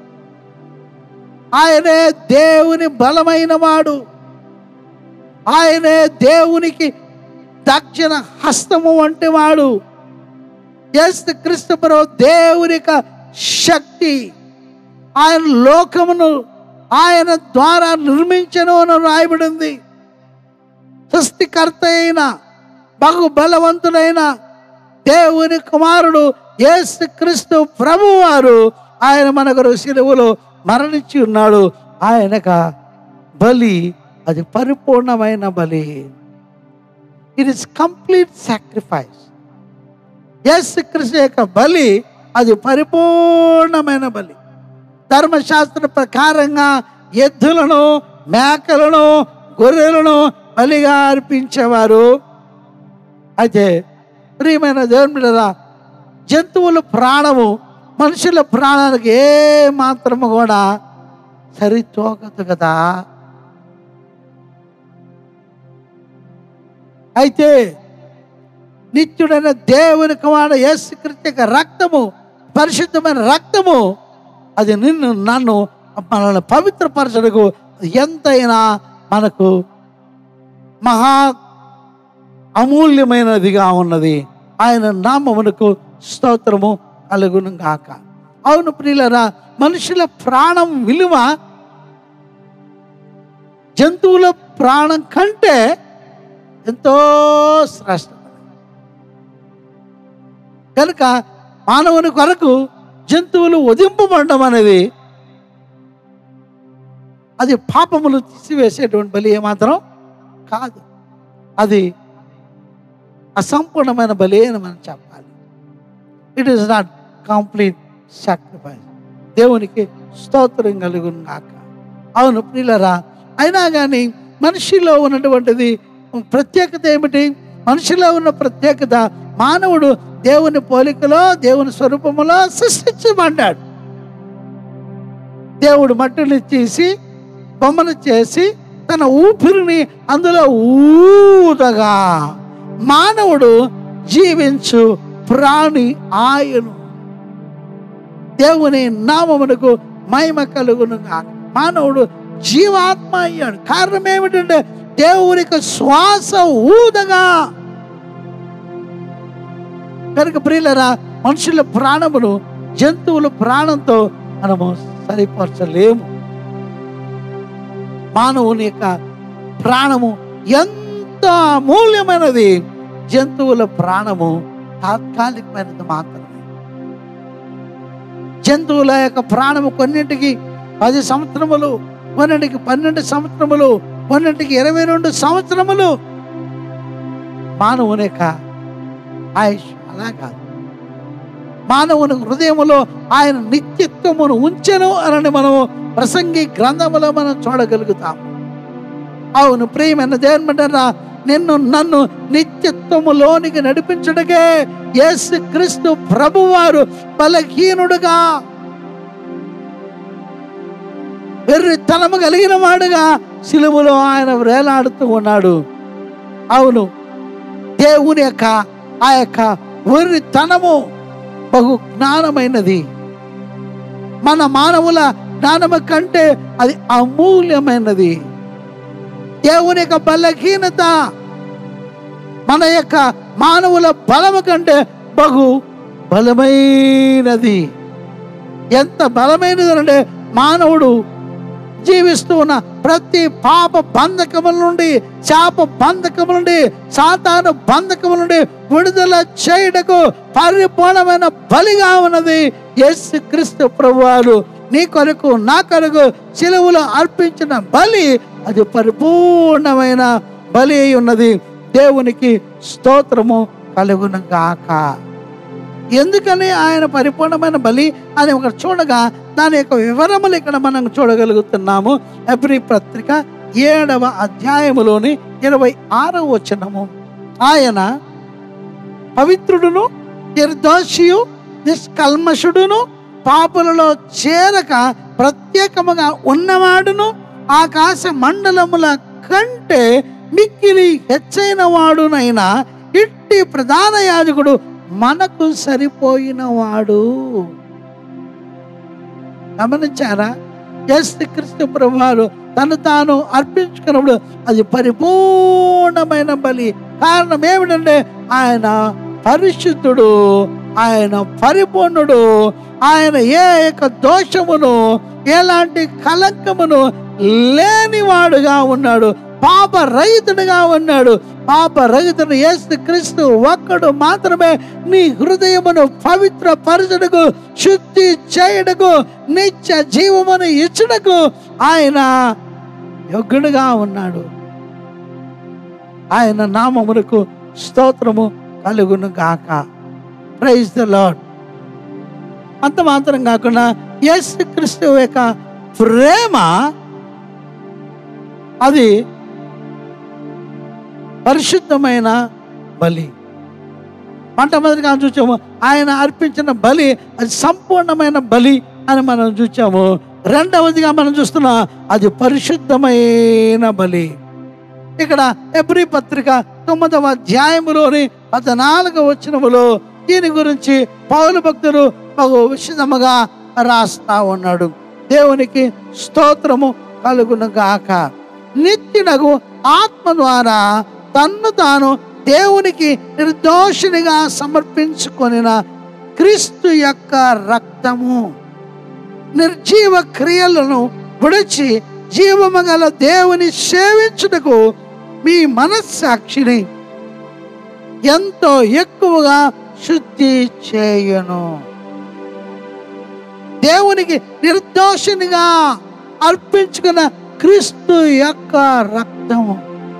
ఆయనే దేవుని బలమైన వాడు ఆయనే దేవునికి దక్షిణ హస్తము వంటి వాడు యేసు క్రీస్తు ప్రభు దేవుని యొక్క శక్తి ఆయన లోకమును ఆయన ద్వారా నిర్మించను అని రాయబడింది సృష్టికర్త అయిన బహు బలవంతుడైన దేవుని కుమారుడు యేసు క్రీస్తు ప్రభువారు ఆయన మనకు సిలువలో మరణించి ఉన్నాడు ఆయనక బలి అది పరిపూర్ణమైన బలి it is complete sacrifice Yesu Kristu యొక్క బలి అది పరిపూర్ణమైన బలి ధర్మశాస్త్ర ప్రకారంగా ఎద్దులను మేకలను గొర్రెలను బలిగా అర్పించేవారు అయితే ప్రియమైన దేవుని బిడ్డరా జంతువుల ప్రాణము మనుషుల ప్రాణానికి ఏ మాత్రము కూడా సరితూగదు కదా అయితే నిత్యుడైన దేవుని కుమారుడు యేసుక్రీస్తు యొక్క రక్తము పరిశుద్ధమైన రక్తము అది నిన్ను నన్ను మనల్ని పవిత్రపరచడకు ఎంతైనా మనకు మహా అమూల్యమైనదిగా ఉన్నది ఆయన నామమునకు స్తోత్రము కలుగును గాక అవును ప్రియులరా మనుషుల ప్రాణం విలువ జంతువుల ప్రాణం కంటే ఎంతో శ్రేష్టమైనది కనుక మానవుని కొరకు జంతువులు వధింపబడడం అనేది అది పాపములు తీసివేసేటువంటి బలి ఏమాత్రం కాదు అది అసంపూర్ణమైన బలి అని మనం చెప్పాలి it is not complete sacrifice దేవునికి స్తోత్రం కలుగును గాక అవును ప్రియులరా అయినా కానీ మనిషిలో ఉన్నటువంటిది ప్రత్యేకత ఏమిటి మనిషిలో ఉన్న ప్రత్యేకత మానవుడు దేవుని పోలికలో దేవుని స్వరూపములో సృష్టించబడ్డాడు దేవుడు మట్టిని తీసి బొమ్మను చేసి తన ఊపిరిని అందులో ఊదగా మానవుడు జీవించు ప్రాణి ఆయను దేవుని నామమునకు మహిమ కలుగును గాక. మానవుడు జీవాత్మ అయ్యాడు కారణం ఏమిటంటే దేవునికి శ్వాస ఊదగా కనుక ప్రియులరా మనుషుల ప్రాణమును జంతువుల ప్రాణంతో మనము సరిపరచలేము మానవుని యొక్క ప్రాణము ఎంత అమూల్యమైనది జంతువుల ప్రాణము తాత్కాలికమైనది మాత్రమే జంతువుల యొక్క ప్రాణము కొన్నింటికి పది సంవత్సరములు కొన్నింటికి పన్నెండు సంవత్సరములు కొన్నింటికి ఇరవై రెండు సంవత్సరములు మానవుని యొక్క ఆయుష్ అలా కాదు మానవుని హృదయములో ఆయన నిత్యత్వమును ఉంచెను అని మనము ప్రసంగి గ్రంథములో మనం చూడగలుగుతాము అవును ప్రియమైన దేవుని నిన్ను నన్ను నిత్యత్వములోనికి నడిపించడకే యేసు క్రీస్తు ప్రభువారు బలహీనుడుగా వెర్రితనము కలిగిన వాడుగా సిలువలో ఆయన వేలాడుతూ ఉన్నాడు అవును దేవుని యొక్క ఆ యొక్క వెర్రితనము బహు జ్ఞానమైనది మన మానవుల జ్ఞానము కంటే అది అమూల్యమైనది దేవుని యొక్క బలహీనత మన యొక్క మానవుల బలము కంటే బహు బలమైనది ఎంత బలమైనది అంటే మానవుడు జీవిస్తూ ఉన్న ప్రతి పాప బంధకముల నుండి శాప బంధకముల నుండి సాతాను బంధకముల నుండి విడుదల చేయుటకు పరిపూర్ణమైన బలిగా ఉన్నది యేసు క్రీస్తు ప్రభువారు నీ కొరకు నా కొరకు సిలువలో అర్పించిన బలి అది పరిపూర్ణమైన బలి అయి ఉన్నది దేవునికి స్తోత్రము కలుగును గాక ఎందుకని ఆయన పరిపూర్ణమైన బలి అని ఒక చూడగా దాని యొక్క వివరములు ఇక్కడ మనం చూడగలుగుతున్నాము ఎబ్రి పత్రిక ఏడవ అధ్యాయములోని ఇరవై ఆరవ వచనము ఆయన పవిత్రుడును నిర్దోషియు నిష్కల్మషుడును పాపులలో చేరక ప్రత్యేకముగా ఉన్నవాడును ఆకాశ మండలముల కంటే మిక్కిలి హెచ్చైన వాడునైనా ఇట్టి ప్రధాన యాజకుడు మనకు సరిపోయిన వాడు గమనించారా యేసు క్రీస్తు ప్రభువారు తను తాను అర్పించుకున్నప్పుడు అది పరిపూర్ణమైన బలి కారణం ఏమిటంటే ఆయన పరిశుద్ధుడు ఆయన పరిపూర్ణుడు ఆయన ఏ యొక్క దోషమును ఎలాంటి కలంకమును లేనివాడుగా ఉన్నాడు పాప రహితుడుగా ఉన్నాడు పాప రహితుడు యేసు క్రీస్తు ఒక్కడు మాత్రమే నీ హృదయమును పవిత్ర పరచుటకు శుద్ధి చేయుటకు నిత్య జీవమును ఇచ్చుటకు ఆయన యోగ్యుడుగా ఉన్నాడు ఆయన నామమునకు స్తోత్రము కలుగును గాక ప్రైజ్ ద లాడ్ అంత మాత్రం కాకుండా యేసు క్రీస్తు యొక్క ప్రేమ అది పరిశుద్ధమైన బలి మొట్టమొదటిగా చూసాము ఆయన అర్పించిన బలి అది సంపూర్ణమైన బలి అని మనం చూసాము రెండవదిగా మనం చూస్తున్నాం అది పరిశుద్ధమైన బలి ఇక్కడ ఎబ్రి పత్రిక తొమ్మిదవ అధ్యాయములోని పద్నాలుగవ వచనములో దీని గురించి పౌలు భక్తుడు బహు విషదముగా రాస్తా ఉన్నాడు దేవునికి స్తోత్రము కలుగును గాక నిత్యునగు ఆత్మ ద్వారా తన్ను తాను దేవునికి నిర్దోషినిగా సమర్పించుకొనిన క్రీస్తు యొక్క రక్తము నిర్జీవ క్రియలను విడిచి జీవము గల దేవుని సేవించుటకు మీ మనస్సాక్షిని ఎంతో ఎక్కువగా శుద్ధి చేయను దేవునికి నిర్దోషినిగా అర్పించుకున్న క్రీస్తు యొక్క రక్తము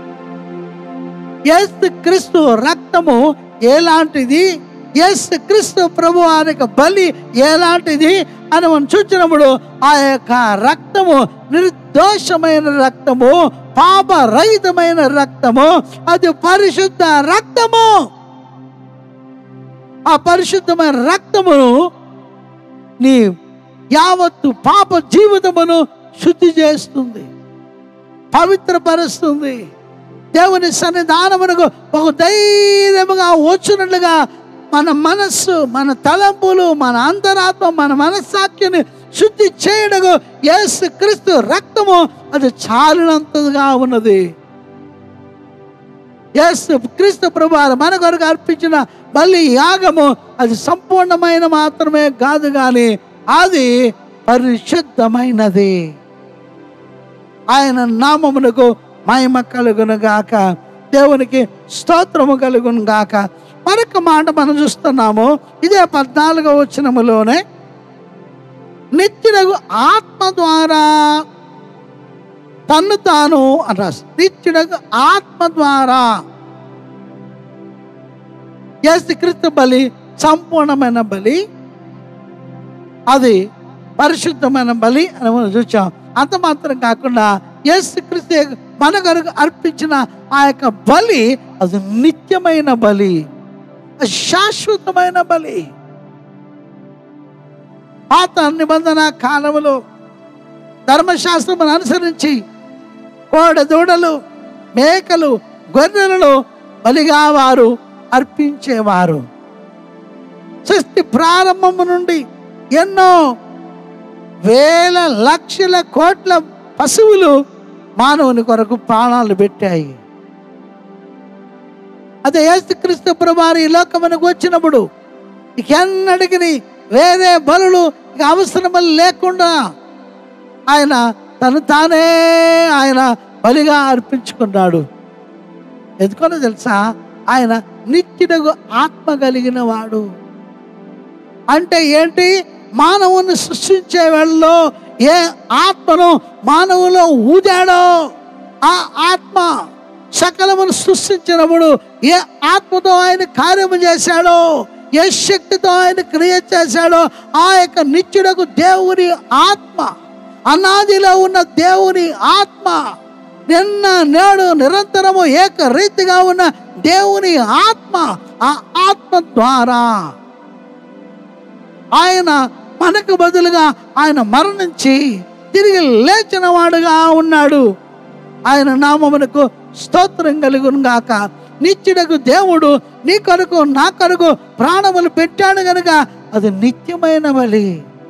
యేసు క్రీస్తు రక్తము ఎలాంటిది యేసు క్రీస్తు ప్రభు ఆ యొక్క బలి ఎలాంటిది అని మనం చూసినప్పుడు ఆ యొక్క రక్తము నిర్దోషమైన రక్తము పాపరహితమైన రక్తము అది పరిశుద్ధ రక్తము ఆ పరిశుద్ధమైన రక్తమును నీ యావత్తు పాప జీవితమును శుద్ధి చేస్తుంది పవిత్రపరుస్తుంది దేవుని సన్నిధానమునకు ఒక ధైర్యముగా వచ్చినట్లుగా మన మనస్సు మన తలంపులు మన అంతరాత్మ మన మనస్సాక్షిని శుద్ధి చేయడము యేసు క్రీస్తు రక్తము అది చాలినంతగా ఉన్నది యేసు క్రీస్తు ప్రభువారు మన కొరకు అర్పించిన బలి యాగము అది సంపూర్ణమైన మాత్రమే కాదు కానీ అది పరిశుద్ధమైనది ఆయన నామమునకు మహిమ కలుగును గాక దేవునికి స్తోత్రము కలుగును గాక మరొక మాట మనం చూస్తున్నాము ఇదే పద్నాలుగో వచనములోనే నిత్యుడగు ఆత్మ ద్వారా తన్ను తాను అని రాసి నిత్యుడగు ఆత్మ ద్వారా యేసు క్రీస్తు బలి సంపూర్ణమైన బలి అది పరిశుద్ధమైన బలి అని మనం చూచాం అంత మాత్రం కాకుండా యేసు క్రీస్తు మన కొరకు అర్పించిన ఆ యొక్క బలి అది నిత్యమైన బలి అది శాశ్వతమైన బలి పాత నిబంధన కాలంలో ధర్మశాస్త్రమును అనుసరించి కోడ దూడలు మేకలు గొర్రెలను బలిగా వారు అర్పించేవారు సృష్టి ప్రారంభము నుండి ఎన్నో వేల లక్షల కోట్ల పశువులు మానవుని కొరకు ప్రాణాలు పెట్టాయి అదే యేసుక్రీస్తు ప్రభువారు ఈ లోకమునకు వచ్చినప్పుడు ఇక ఎన్నడికి వేరే బలులు ఇక అవసరం లేకుండా ఆయన తను తానే ఆయన బలిగా అర్పించుకున్నాడు ఎందుకనో తెలుసా ఆయన నిత్యుడగు ఆత్మ కలిగిన వాడు అంటే ఏంటి మానవుని సృష్టించే వేళలో ఏ ఆత్మను మానవులో ఊదాడో ఆ ఆత్మ సకలమును సృష్టించినప్పుడు ఏ ఆత్మతో ఆయన కార్యము చేశాడో ఏ శక్తితో ఆయన క్రియ చేశాడో ఆ యొక్క నిత్యుడకు దేవుని ఆత్మ అనాదిలో ఉన్న దేవుని ఆత్మ నిన్న నేడు నిరంతరము ఏకరీతిగా ఉన్న దేవుని ఆత్మ ఆ ఆత్మ ద్వారా ఆయన మనకు బదులుగా ఆయన మరణించి తిరిగి లేచిన వాడుగా ఉన్నాడు ఆయన నామమునకు స్తోత్రం కలుగును గాక నిత్యుడకు దేవుడు నీ కొరకు నా కొరకు ప్రాణములు పెట్టాడు గనుక అది నిత్యమైన బలి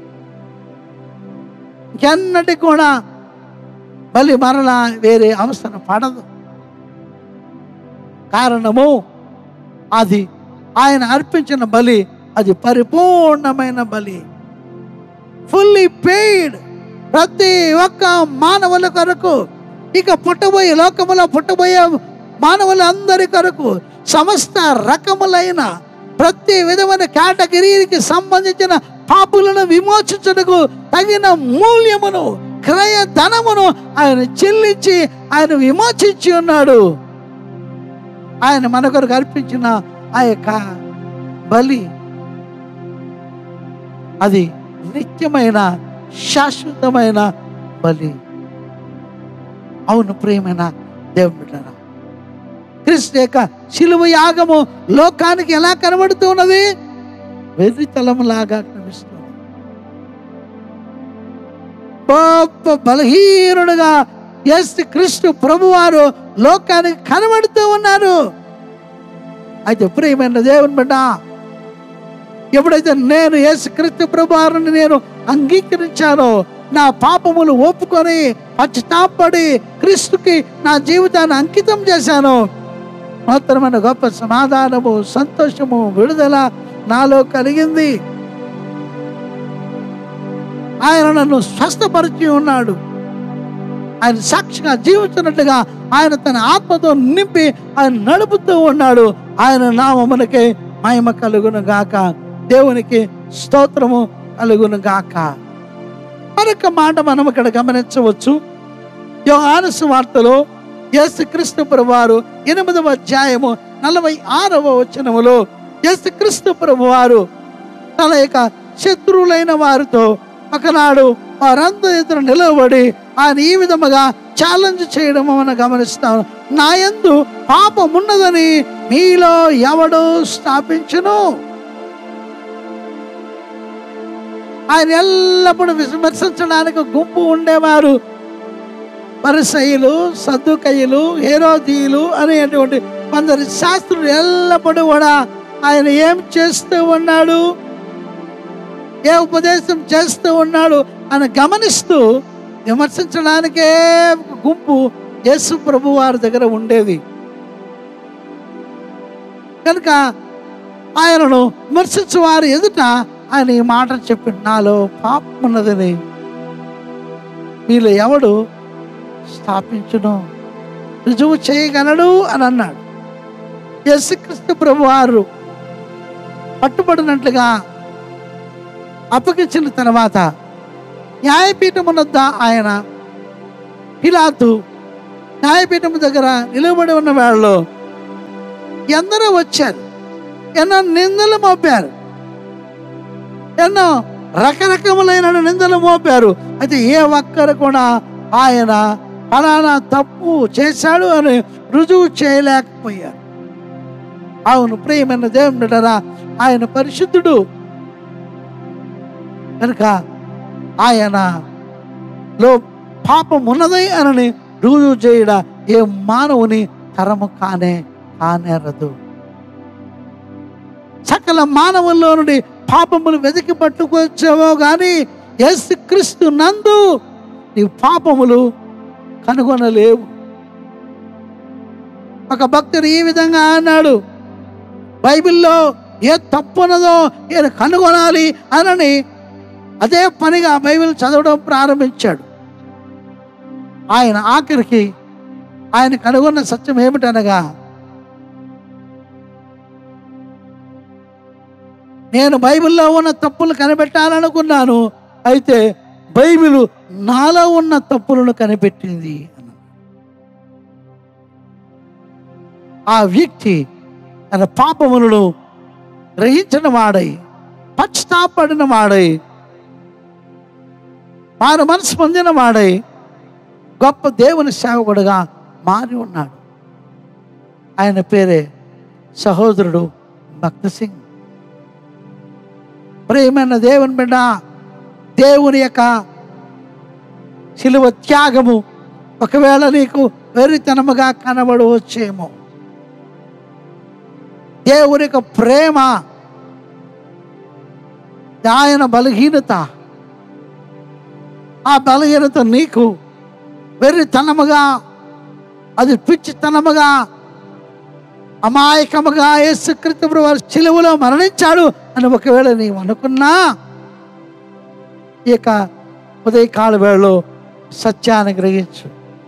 ఎన్నటి కూడా బలి మరలా వేరే అవసరం పడదు కారణము అది ఆయన అర్పించిన బలి అది పరిపూర్ణమైన బలి ఫుల్లీ పెయిడ్ ప్రతి ఒక్క మానవుల కొరకు ఇక పుట్టబోయే లోకములో పుట్టబోయే మానవులందరి కొరకు సమస్త రకములైన ప్రతి విధమైన కేటగిరీకి సంబంధించిన పాపులను విమోచించుటకు తగిన మూల్యమును క్రయ ధనమును ఆయన చెల్లించి ఆయన విమోచించి ఉన్నాడు ఆయన మన కొరకు అర్పించిన ఆ యొక్క బలి అది నిత్యమైన శాశ్వతమైన బలి అవును ప్రియమైన దేవుడు క్రీస్తు యొక్క శిలువ యాగము లోకానికి ఎలా కనబడుతూ ఉన్నది వెర్రితలములాగా కనిపిస్తుంది గొప్ప బలహీనుడుగా ఎస్ క్రీస్తు ప్రభువారు లోకానికి కనబడుతూ ఉన్నారు అయితే ప్రియమైన దేవుని బిడ్డ ఎప్పుడైతే నేను యేసు క్రీస్తు ప్రభువారిని నేను అంగీకరించానో నా పాపములు ఒప్పుకొని పశ్చాత్తాపడి క్రీస్తుకి నా జీవితాన్ని అంకితం చేశాను మాత్రమైన గొప్ప సమాధానము సంతోషము విడుదల నాలో కలిగింది ఆయన నన్ను స్వస్థపరిచి ఉన్నాడు ఆయన సాక్షిగా జీవిస్తున్నట్టుగా ఆయన తన ఆత్మతో నింపి ఆయన నడుపుతూ ఉన్నాడు ఆయన నామమునకే మహిమ కలుగును గాక దేవునికి స్తోత్రము కలుగును గాక మరొక మాట మనం ఇక్కడ గమనించవచ్చు యోహాను వార్తలో యేసు క్రీస్తు ప్రభువారు ఎనిమిదవ అధ్యాయము నలభై ఆరవ వచనములో యేసు క్రీస్తు ప్రభువారు తన యొక్క శత్రువులైన వారితో ఒకనాడు వారందరి ఎదురు నిలవబడి ఆయన ఈ విధముగా ఛాలెంజ్ చేయడం మనం గమనిస్తాం నా యందు పాపమున్నదని మీలో ఎవడు స్థాపించును ఆయన ఎల్లప్పుడూ విమర్శించడానికి గుంపు ఉండేవారు పరిసయులు సద్దుకయ్యులు హేరోదీయులు అనేటువంటి కొందరు శాస్త్రులు ఎల్లప్పుడూ కూడా ఆయన ఏం చేస్తూ ఉన్నాడు ఏ ఉపదేశం చేస్తూ ఉన్నాడు అని గమనిస్తూ విమర్శించడానికే ఒక గుంపు యేసు ప్రభు వారి దగ్గర ఉండేది కనుక ఆయనను విమర్శించు వారి ఎదుట ఆయన ఈ మాట చెప్పి నాలో పాపం ఉన్నదని వీళ్ళు ఎవడు స్థాపించును రుజువు చేయగలడు అని అన్నాడు యేసుక్రీస్తు ప్రభు వారు పట్టుబడినట్లుగా అప్పగించిన తర్వాత న్యాయపీఠం వద్ద ఆయన పిలాతు న్యాయపీఠం దగ్గర నిలబడి ఉన్న వాళ్ళలో ఎందరో వచ్చారు ఎన్నో నిందలు మోపారు ఎన్నో రకరకములైన నిందలు మోపారు అయితే ఏ ఒక్కరు కూడా ఆయన ఫలానా తప్పు చేశాడు అని రుజువు చేయలేకపోయారు అవును ప్రియమైన దేవుడరా ఆయన పరిశుద్ధుడు కనుక ఆయన లో పాపం ఉన్నది అని రుజువు చేయడ ఏ మానవుని తరము కానే కానేరదు సకల మానవుల్లో నుండి పాపములు వెతికి పట్టుకొచ్చావో కానీ యేసు క్రీస్తు నందు నీ పాపములు కనుగొనలేవు ఒక భక్తుడు ఈ విధంగా అన్నాడు బైబిల్లో ఏ తప్పున్నదో ఈయన కనుగొనాలి అనని అదే పనిగా బైబిల్ చదవడం ప్రారంభించాడు ఆయన ఆఖరికి ఆయన కనుగొన్న సత్యం ఏమిటనగా నేను బైబిల్లో ఉన్న తప్పులు కనిపెట్టాలనుకున్నాను అయితే బైబిల్ నాలో ఉన్న తప్పులను కనిపెట్టింది అన్నాడు. ఆ వ్యక్తి తన పాపములను గ్రహించిన వాడై పశ్చాత్తాపడిన వాడై వారు మనసు పొందిన వాడై గొప్ప దేవుని సేవకుడుగా మారి ఉన్నాడు ఆయన పేరే సహోదరుడు భక్త సింగ్ ప్రియమైన దేవుని బిడ్డ దేవుని యొక్క శిలువ త్యాగము ఒకవేళ నీకు వెరితనముగా కనబడవచ్చేమో దేవుని యొక్క ప్రేమ ఆయన బలహీనత ఆ బలహీనత నీకు వెర్రితనముగా అది పిచ్చితనముగా అమాయకముగా యేసుక్రీస్తు వారి చిలువలో మరణించాడు అని ఒకవేళ నీవు అనుకున్నా ఇక ఉదయకాల వేళలో సత్యాన్ని గ్రహించు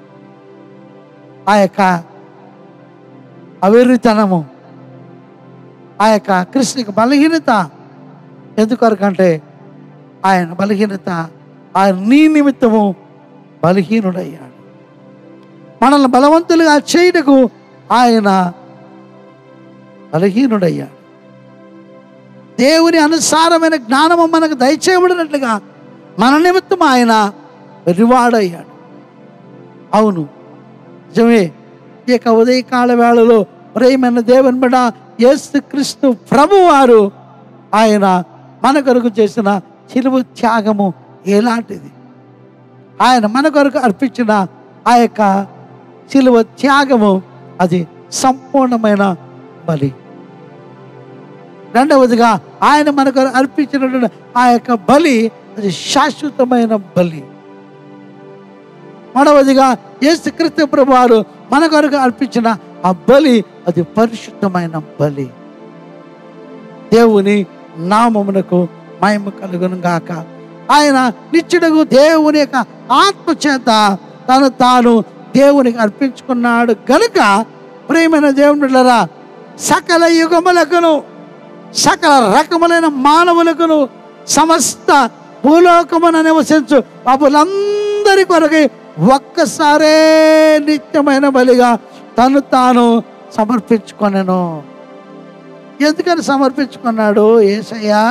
ఆ యొక్క అవిర్రితనము ఆ యొక్క కృష్ణకి బలహీనత ఎందుకొరకంటే ఆయన బలహీనత ఆయన నీ నిమిత్తము బలహీనుడయ్యాడు మనల్ని బలవంతులుగా చేయుటకు ఆయన బలహీనుడయ్యాడు దేవుని అనుసారమైన జ్ఞానము మనకు దయచేయబడినట్లుగా మన నిమిత్తం ఆయన వెరివాడయ్యాడు అవును నిజమే ఈ యొక్క ఉదయకాల వేళలో ప్రేమైన దేవుని బిడ్డ యేసు క్రీస్తు ప్రభువారు ఆయన మన కొరకు చేసిన చిలువ త్యాగము ఎలాంటిది ఆయన మన కొరకు అర్పించిన ఆ యొక్క చిలువ త్యాగము అది సంపూర్ణమైన బలి రెండవదిగా ఆయన మనకు అర్పించినటువంటి ఆ యొక్క బలి అది శాశ్వతమైన బలి మూడవదిగా యేసుక్రీస్తు ప్రభు వారు మన కొరకు అర్పించిన ఆ బలి అది పరిశుద్ధమైన బలి దేవుని నామమునకు మహిమ కలుగును గాక ఆయన నిత్యుడగు దేవుని యొక్క ఆత్మ చేత తను తాను దేవునికి అర్పించుకున్నాడు గనుక ప్రేమైన దేవునిలరా సకల యుగములకును సకల రకములైన మానవులకును సమస్త భూలోకమున నివసించు పాపులందరి కొరకై ఒక్కసారే నిత్యమైన బలిగా తను తాను సమర్పించుకొనెను ఎందుకని సమర్పించుకున్నాడు ఏసయ్యా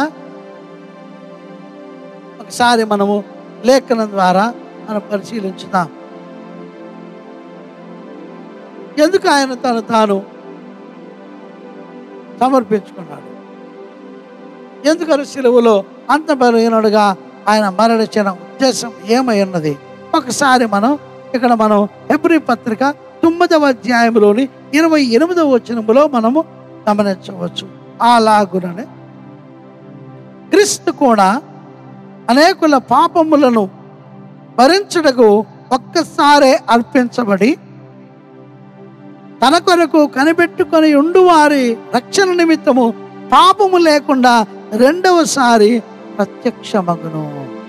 ఒకసారి మనము లేఖనం ద్వారా మనం పరిశీలించుదాం ఎందుకు ఆయన తను తాను సమర్పించుకున్నాడు ఎందుకని సిలువలో అంత బలహీనుడుగా ఆయన మరణించిన ఉద్దేశం ఏమై ఉన్నది ఒకసారి మనం ఇక్కడ మనం ఎబ్రి పత్రిక తొమ్మిదవ అధ్యాయంలోని ఇరవై ఎనిమిదవ వచనములో మనము గమనించవచ్చు అలాగుననే క్రీస్తు కూడా అనేకుల పాపములను భరించుటకు ఒక్కసారే అర్పించబడి తన కొరకు కనిపెట్టుకొని ఉండు వారి రక్షణ నిమిత్తము పాపము లేకుండా రెండవసారి ప్రత్యక్షమగును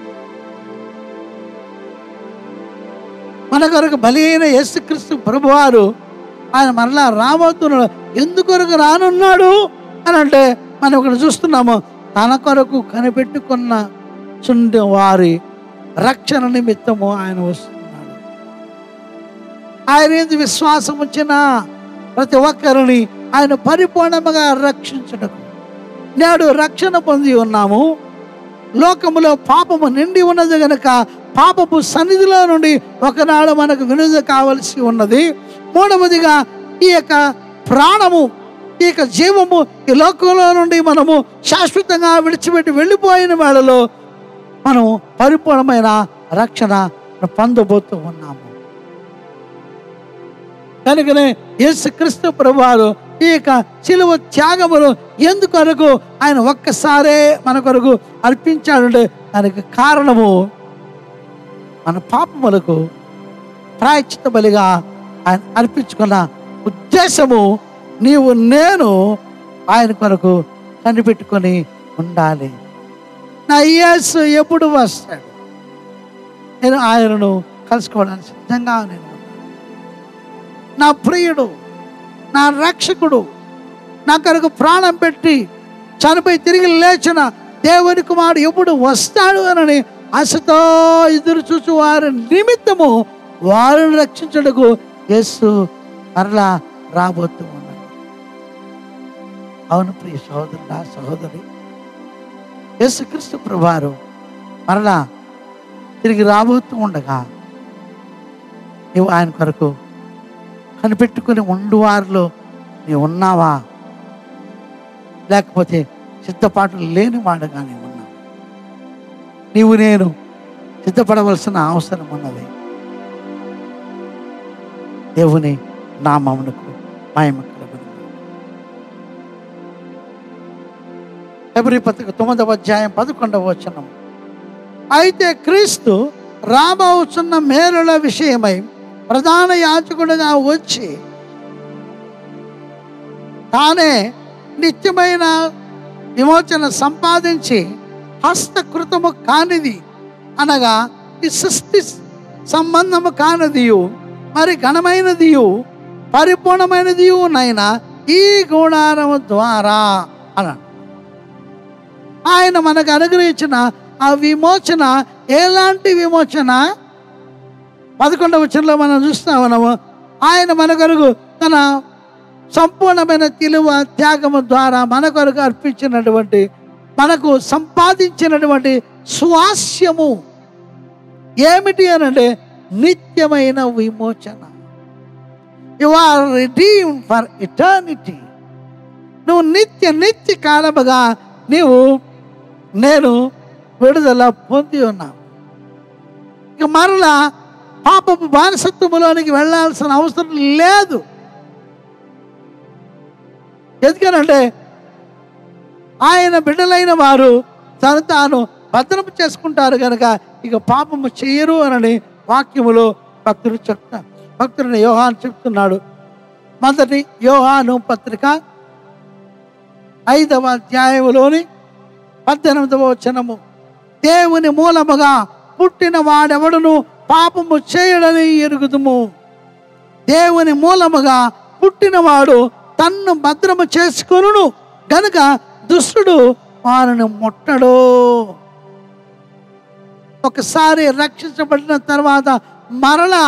మన కొరకు బలి అయిన యేసుక్రీస్తు ప్రభువారు ఆయన మరలా రాబోతున్నాడు ఎందుకొరకు రానున్నాడు అని అంటే మనం ఇక్కడ చూస్తున్నాము తన కొరకు కనిపెట్టుకున్న చుండి వారి రక్షణ నిమిత్తము ఆయన వస్తున్నాడు ఆయన ఏంది విశ్వాసం వచ్చిన ప్రతి ఒక్కరిని ఆయన పరిపూర్ణముగా రక్షించుటకు నేడు రక్షణ పొంది ఉన్నాము లోకములో పాపము నిండి ఉన్నది గనుక పాపపు సన్నిధిలో నుండి ఒకనాడు మనకు విడుదల కావలసి ఉన్నది మూడవదిగా ఈ యొక్క ప్రాణము ఈ యొక్క జీవము ఈ లోకంలో నుండి మనము శాశ్వతంగా విడిచిపెట్టి వెళ్ళిపోయిన వేళలో మనం పరిపూర్ణమైన రక్షణ పొందబోతూ ఉన్నాము కనుకనే యేసు క్రీస్తు ప్రభువారు ఈ యొక్క చిలువ త్యాగమును ఎందుకొరకు ఆయన ఒక్కసారే మన కొరకు అర్పించాడంటే దానికి కారణము మన పాపములకు ప్రాయచిత బలిగా ఆయన అర్పించుకున్న ఉద్దేశము నీవు నేను ఆయన కొరకు కనిపెట్టుకొని ఉండాలి నా యేసు ఎప్పుడు వస్తాడు నేను ఆయనను కలుసుకోవడానికి సిద్ధంగా నేను ఉన్నాను. నా ప్రియుడు నా రక్షకుడు నా కొరకు ప్రాణం పెట్టి చనిపోయి తిరిగి లేచిన దేవుని కుమారుడు ఎప్పుడు వస్తాడు అని ఆశతో ఎదురు చూసి వారి నిమిత్తము వారిని రక్షించడకు యేసు మరలా రాబోతూ ఉన్నాడు అవును ప్రియ సహోదరుడా సహోదరి యేసుక్రీస్తు ప్రభువారు మరలా తిరిగి రాబోతూ ఉండగా నీవు ఆయన కొరకు కనిపెట్టుకుని ఉండు వారిలో నీవు ఉన్నావా లేకపోతే సిద్ధపాటు లేని వాడుగా నీవు ఉన్నావు నీవు నేను సిద్ధపడవలసిన అవసరం ఉన్నది దేవుని నామమునకు మహిమ కలుగును ఫిబ్రవరి పత్రిక తొమ్మిదవ అధ్యాయం పదకొండవ వచనం అయితే క్రీస్తు రాబోతున్న మేలుల విషయమై ప్రధాన యాజకుడిగా వచ్చి తానే నిత్యమైన విమోచన సంపాదించి హస్తకృతము కానిది అనగా ఈ సృష్టి సంబంధము కానిదియు మరి ఘనమైనదియు పరిపూర్ణమైనదియు నైనా ఈ గుణారము ద్వారా అన్నాడు ఆయన మనకు అనుగ్రహించిన ఆ విమోచన ఎలాంటి విమోచన పదకొండవ వచనంలో మనం చూస్తా ఉన్నాము ఆయన మన కొరకు తన సంపూర్ణమైన తిలువ త్యాగము ద్వారా మన కొరకు అర్పించినటువంటి మనకు సంపాదించినటువంటి స్వాస్యము ఏమిటి అని అంటే నిత్యమైన విమోచన you are redeem for eternity నువ్వు నిత్య నిత్య కాలముగా నీవు నేను విడుదల పొంది ఉన్నావు ఇక మరలా పాపపు బానిసత్వములోనికి వెళ్ళాల్సిన అవసరం లేదు ఎందుకనంటే ఆయన బిడ్డలైన వారు తను తాను భద్రం చేసుకుంటారు కనుక ఇక పాపము చేయరు అనని వాక్యములో భక్తుడు చెప్తా భక్తుడిని యోహాను చెప్తున్నాడు మొదటి యోహాను పత్రిక ఐదవ అధ్యాయములోని పద్దెనిమిదవ వచనము దేవుని మూలముగా పుట్టిన వాడెవడును పాపము చేయడని ఎరుగుదుము దేవుని మూలముగా పుట్టినవాడు తన్ను భద్రము చేసుకొనును గనుక దుష్టుడు వారిని ముట్టడు ఒకసారి రక్షించబడిన తర్వాత మరలా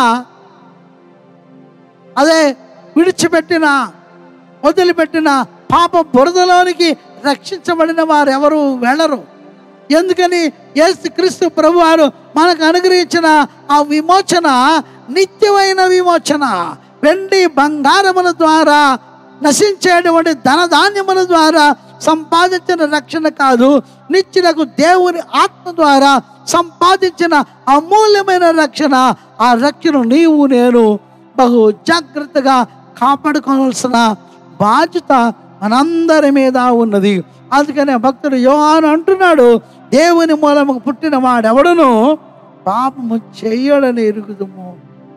అదే విడిచిపెట్టిన వదిలిపెట్టిన పాప బురదలోనికి రక్షించబడిన వారు ఎవరు వెళ్ళరు ఎందుకని యేసు క్రీస్తు ప్రభువారు మనకు అనుగ్రహించిన ఆ విమోచన నిత్యమైన విమోచన వెండి బంగారముల ద్వారా నశించేటువంటి ధనధాన్యముల ద్వారా సంపాదించిన రక్షణ కాదు నిత్యులకు దేవుని ఆత్మ ద్వారా సంపాదించిన అమూల్యమైన రక్షణ ఆ రక్షణ నీవు నేను బహు జాగ్రత్తగా కాపాడుకోవాల్సిన బాధ్యత మనందరి మీద ఉన్నది అందుకనే భక్తుడు యోహాను అంటున్నాడు దేవుని మూలము పుట్టిన వాడెవడును పాపము చేయడని ఎరుగుదుము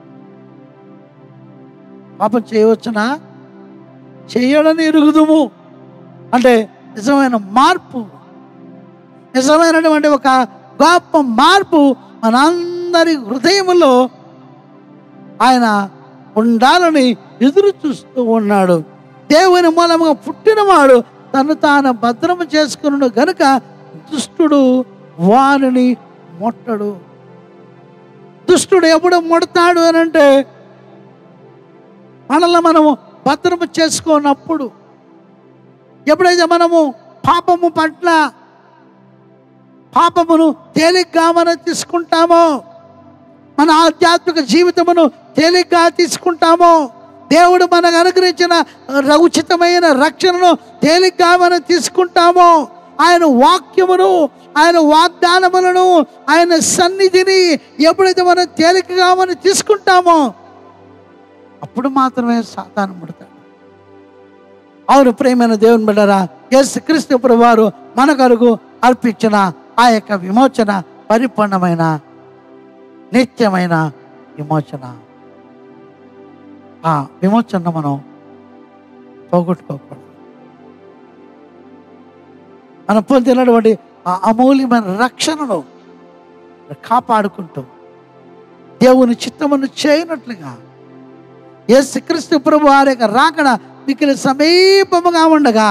పాపం చేయవచ్చునా చేయడని ఎరుగుదుము అంటే నిజమైన మార్పు నిజమైనటువంటి ఒక గొప్ప మార్పు మనందరి హృదయములో ఆయన ఉండాలని ఎదురు చూస్తూ ఉన్నాడు దేవుని మూలముగా పుట్టినవాడు తను తాను భద్రము చేసుకున్నాడు గనుక దుష్టుడు వారిని ముట్టడు దుష్టుడు ఎప్పుడు ముడతాడు అని అంటే మనల్ని మనము భద్రము చేసుకున్నప్పుడు ఎప్పుడైతే మనము పాపము పట్ల పాపమును తేలిగ్గా మనం తీసుకుంటామో మన ఆధ్యాత్మిక జీవితమును తేలిగ్గా తీసుకుంటామో దేవుడు మనకు అనుగ్రహించిన ఉచితమైన రక్షణను తేలిగ్గా మనం తీసుకుంటామో ఆయన వాక్యమును ఆయన వాగ్దానములను ఆయన సన్నిధిని ఎప్పుడైతే మనం తేలికగా మనం తీసుకుంటామో అప్పుడు మాత్రమే సాతాను ముడతాడు అవును ప్రేమైన దేవుని బిడ్డరా ఎస్ క్రీస్తు వారు మన కొరకు అర్పించిన ఆ యొక్క విమోచన పరిపూర్ణమైన నిత్యమైన విమోచన ఆ విమోచన మనం పోగొట్టుకోకూడదు మనం పొందినటువంటి ఆ అమూల్యమైన రక్షణను కాపాడుకుంటూ దేవుని చిత్తమును చేయనట్లుగా యేసు క్రీస్తు ప్రభు వారి యొక్క రాకడ మిగిలిన సమీపముగా ఉండగా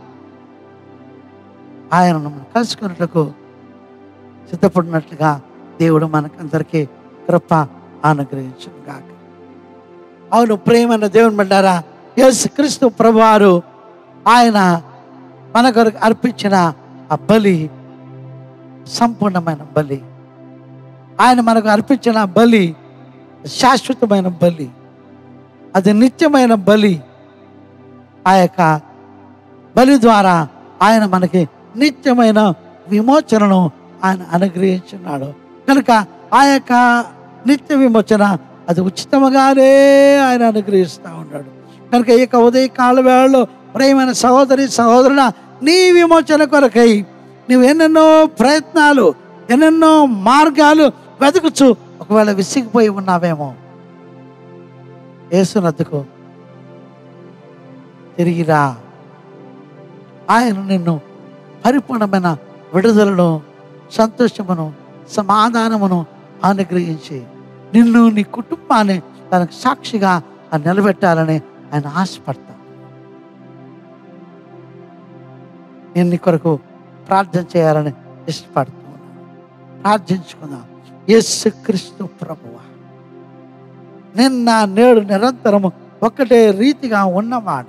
ఆయనను మనం కలుసుకున్నట్లకు సిద్ధపడినట్లుగా దేవుడు మనకందరికీ కృప అనుగ్రహించును గాక అవును ప్రేమైన దేవుని బిడ్డారా యేసు క్రీస్తు ప్రభువారు ఆయన మన కొరకు అర్పించిన ఆ బలి సంపూర్ణమైన బలి ఆయన మనకు అర్పించిన బలి శాశ్వతమైన బలి అది నిత్యమైన బలి ఆ యొక్క బలి ద్వారా ఆయన మనకి నిత్యమైన విమోచనను ఆయన అనుగ్రహించున్నాడు కనుక ఆ యొక్క నిత్య విమోచన అది ఉచితముగానే ఆయన అనుగ్రహిస్తూ ఉన్నాడు కనుక ఈ యొక్క ఉదయకాల వేళలో ప్రేమైన సహోదరి సహోదరుడ నీ విమోచన కొరకై నువ్వు ఎన్నెన్నో ప్రయత్నాలు ఎన్నెన్నో మార్గాలు వెతుకుచు ఒకవేళ విసిగిపోయి ఉన్నావేమో ఏసునద్దుకు తిరిగిరా ఆయన నిన్ను పరిపూర్ణమైన విడుదలను సంతోషమును సమాధానమును అనుగ్రహించి నిన్ను నీ కుటుంబాన్ని తనకు సాక్షిగా ఆయన నిలబెట్టాలని ఆయన ఆశపడతాను నేను నీ కొరకు ప్రార్థన చేయాలని ఇష్టపడుతున్నాను ప్రార్థించుకుందాం యేసు క్రీస్తు ప్రభువ నిన్న నేడు నిరంతరము ఒకటే రీతిగా ఉన్నవాడు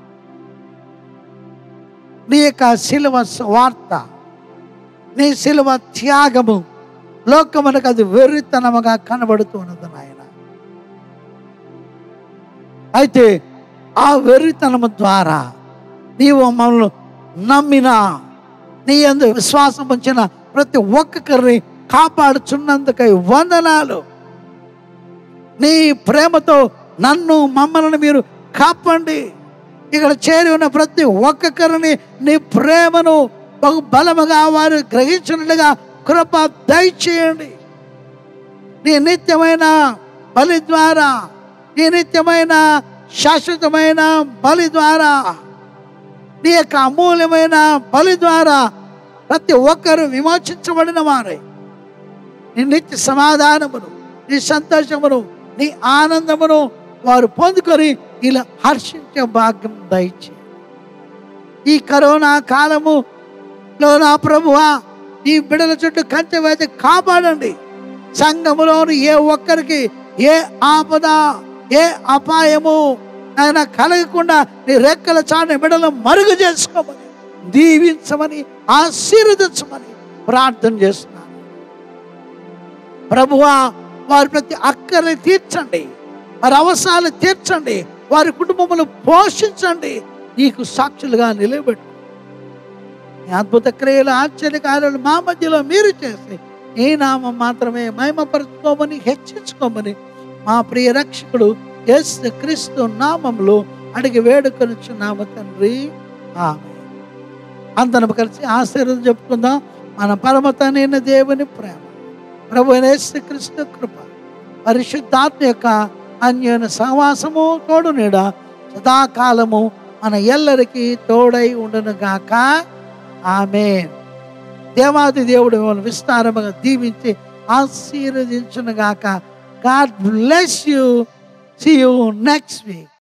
నీ యొక్క శిలువ వార్త నీ శిలువ త్యాగము లోకమునకు అది వెర్రితనముగా కనబడుతున్నది నాయన అయితే ఆ వెర్రితనము ద్వారా నీవు మమ్మల్ని నమ్మిన నీ అందు విశ్వాసం ఉంచిన ప్రతి ఒక్కరిని కాపాడుచున్నందుకై వందనాలు నీ ప్రేమతో నన్ను మమ్మల్ని మీరు కాపండి ఇక్కడ చేరి ఉన్న ప్రతి ఒక్కరిని నీ ప్రేమను బహు బలముగా వారు గ్రహించినట్లుగా కృప దయచేయండి నీ నిత్యమైన బలి ద్వారా నీ నిత్యమైన శాశ్వతమైన బలి ద్వారా నీ యొక్క అమూల్యమైన బలి ద్వారా ప్రతి ఒక్కరు విమోచించబడిన వారే నీ నిత్య సమాధానమును నీ సంతోషమును నీ ఆనందమును వారు పొందుకొని ఇలా హర్షించే భాగ్యం దయచే ఈ కరోనా కాలములో నా ప్రభువా ఈ బిడల చుట్టూ కంచె వేసి కాపాడండి సంఘములోని ఏ ఒక్కరికి ఏ ఆపద ఏ అపాయము ఆయన కలగకుండా నీ రెక్కల చాటున బిడలు మరుగు చేసుకోమని దీవించమని ఆశీర్వదించమని ప్రార్థన చేస్తున్నాను ప్రభువా వారి ప్రతి అక్కర్ని తీర్చండి వారి అవసరాలు తీర్చండి వారి కుటుంబములు పోషించండి నీకు సాక్షులుగా నిలబెట్టు ఈ అద్భుత క్రియలు ఆశ్చర్య కార్యాలు మా మధ్యలో మీరు చేసి ఈ నామం మాత్రమే మహిమపరచుకోమని హెచ్చించుకోమని మా ప్రియ రక్షకుడు ఎస్ క్రీస్తు నామంలో అడిగి వేడుకొనిచున్నాము తండ్రి ఆమె అందరం కలిసి ఆశీర్వదం చెప్పుకుందాం మన పరమతనైన దేవుని ప్రేమ ప్రభు యేసు క్రీస్తు కృప పరిశుద్ధాత్మ యొక్క అన్యోన్య సహవాసము తోడు నీడ సదాకాలము మన ఎల్లరికీ తోడై ఉండును గాక ఆమె దేవాది దేవుడు మిమ్మల్ని విస్తారముగా దీవించి ఆశీర్వదించును గాక God bless you see you next week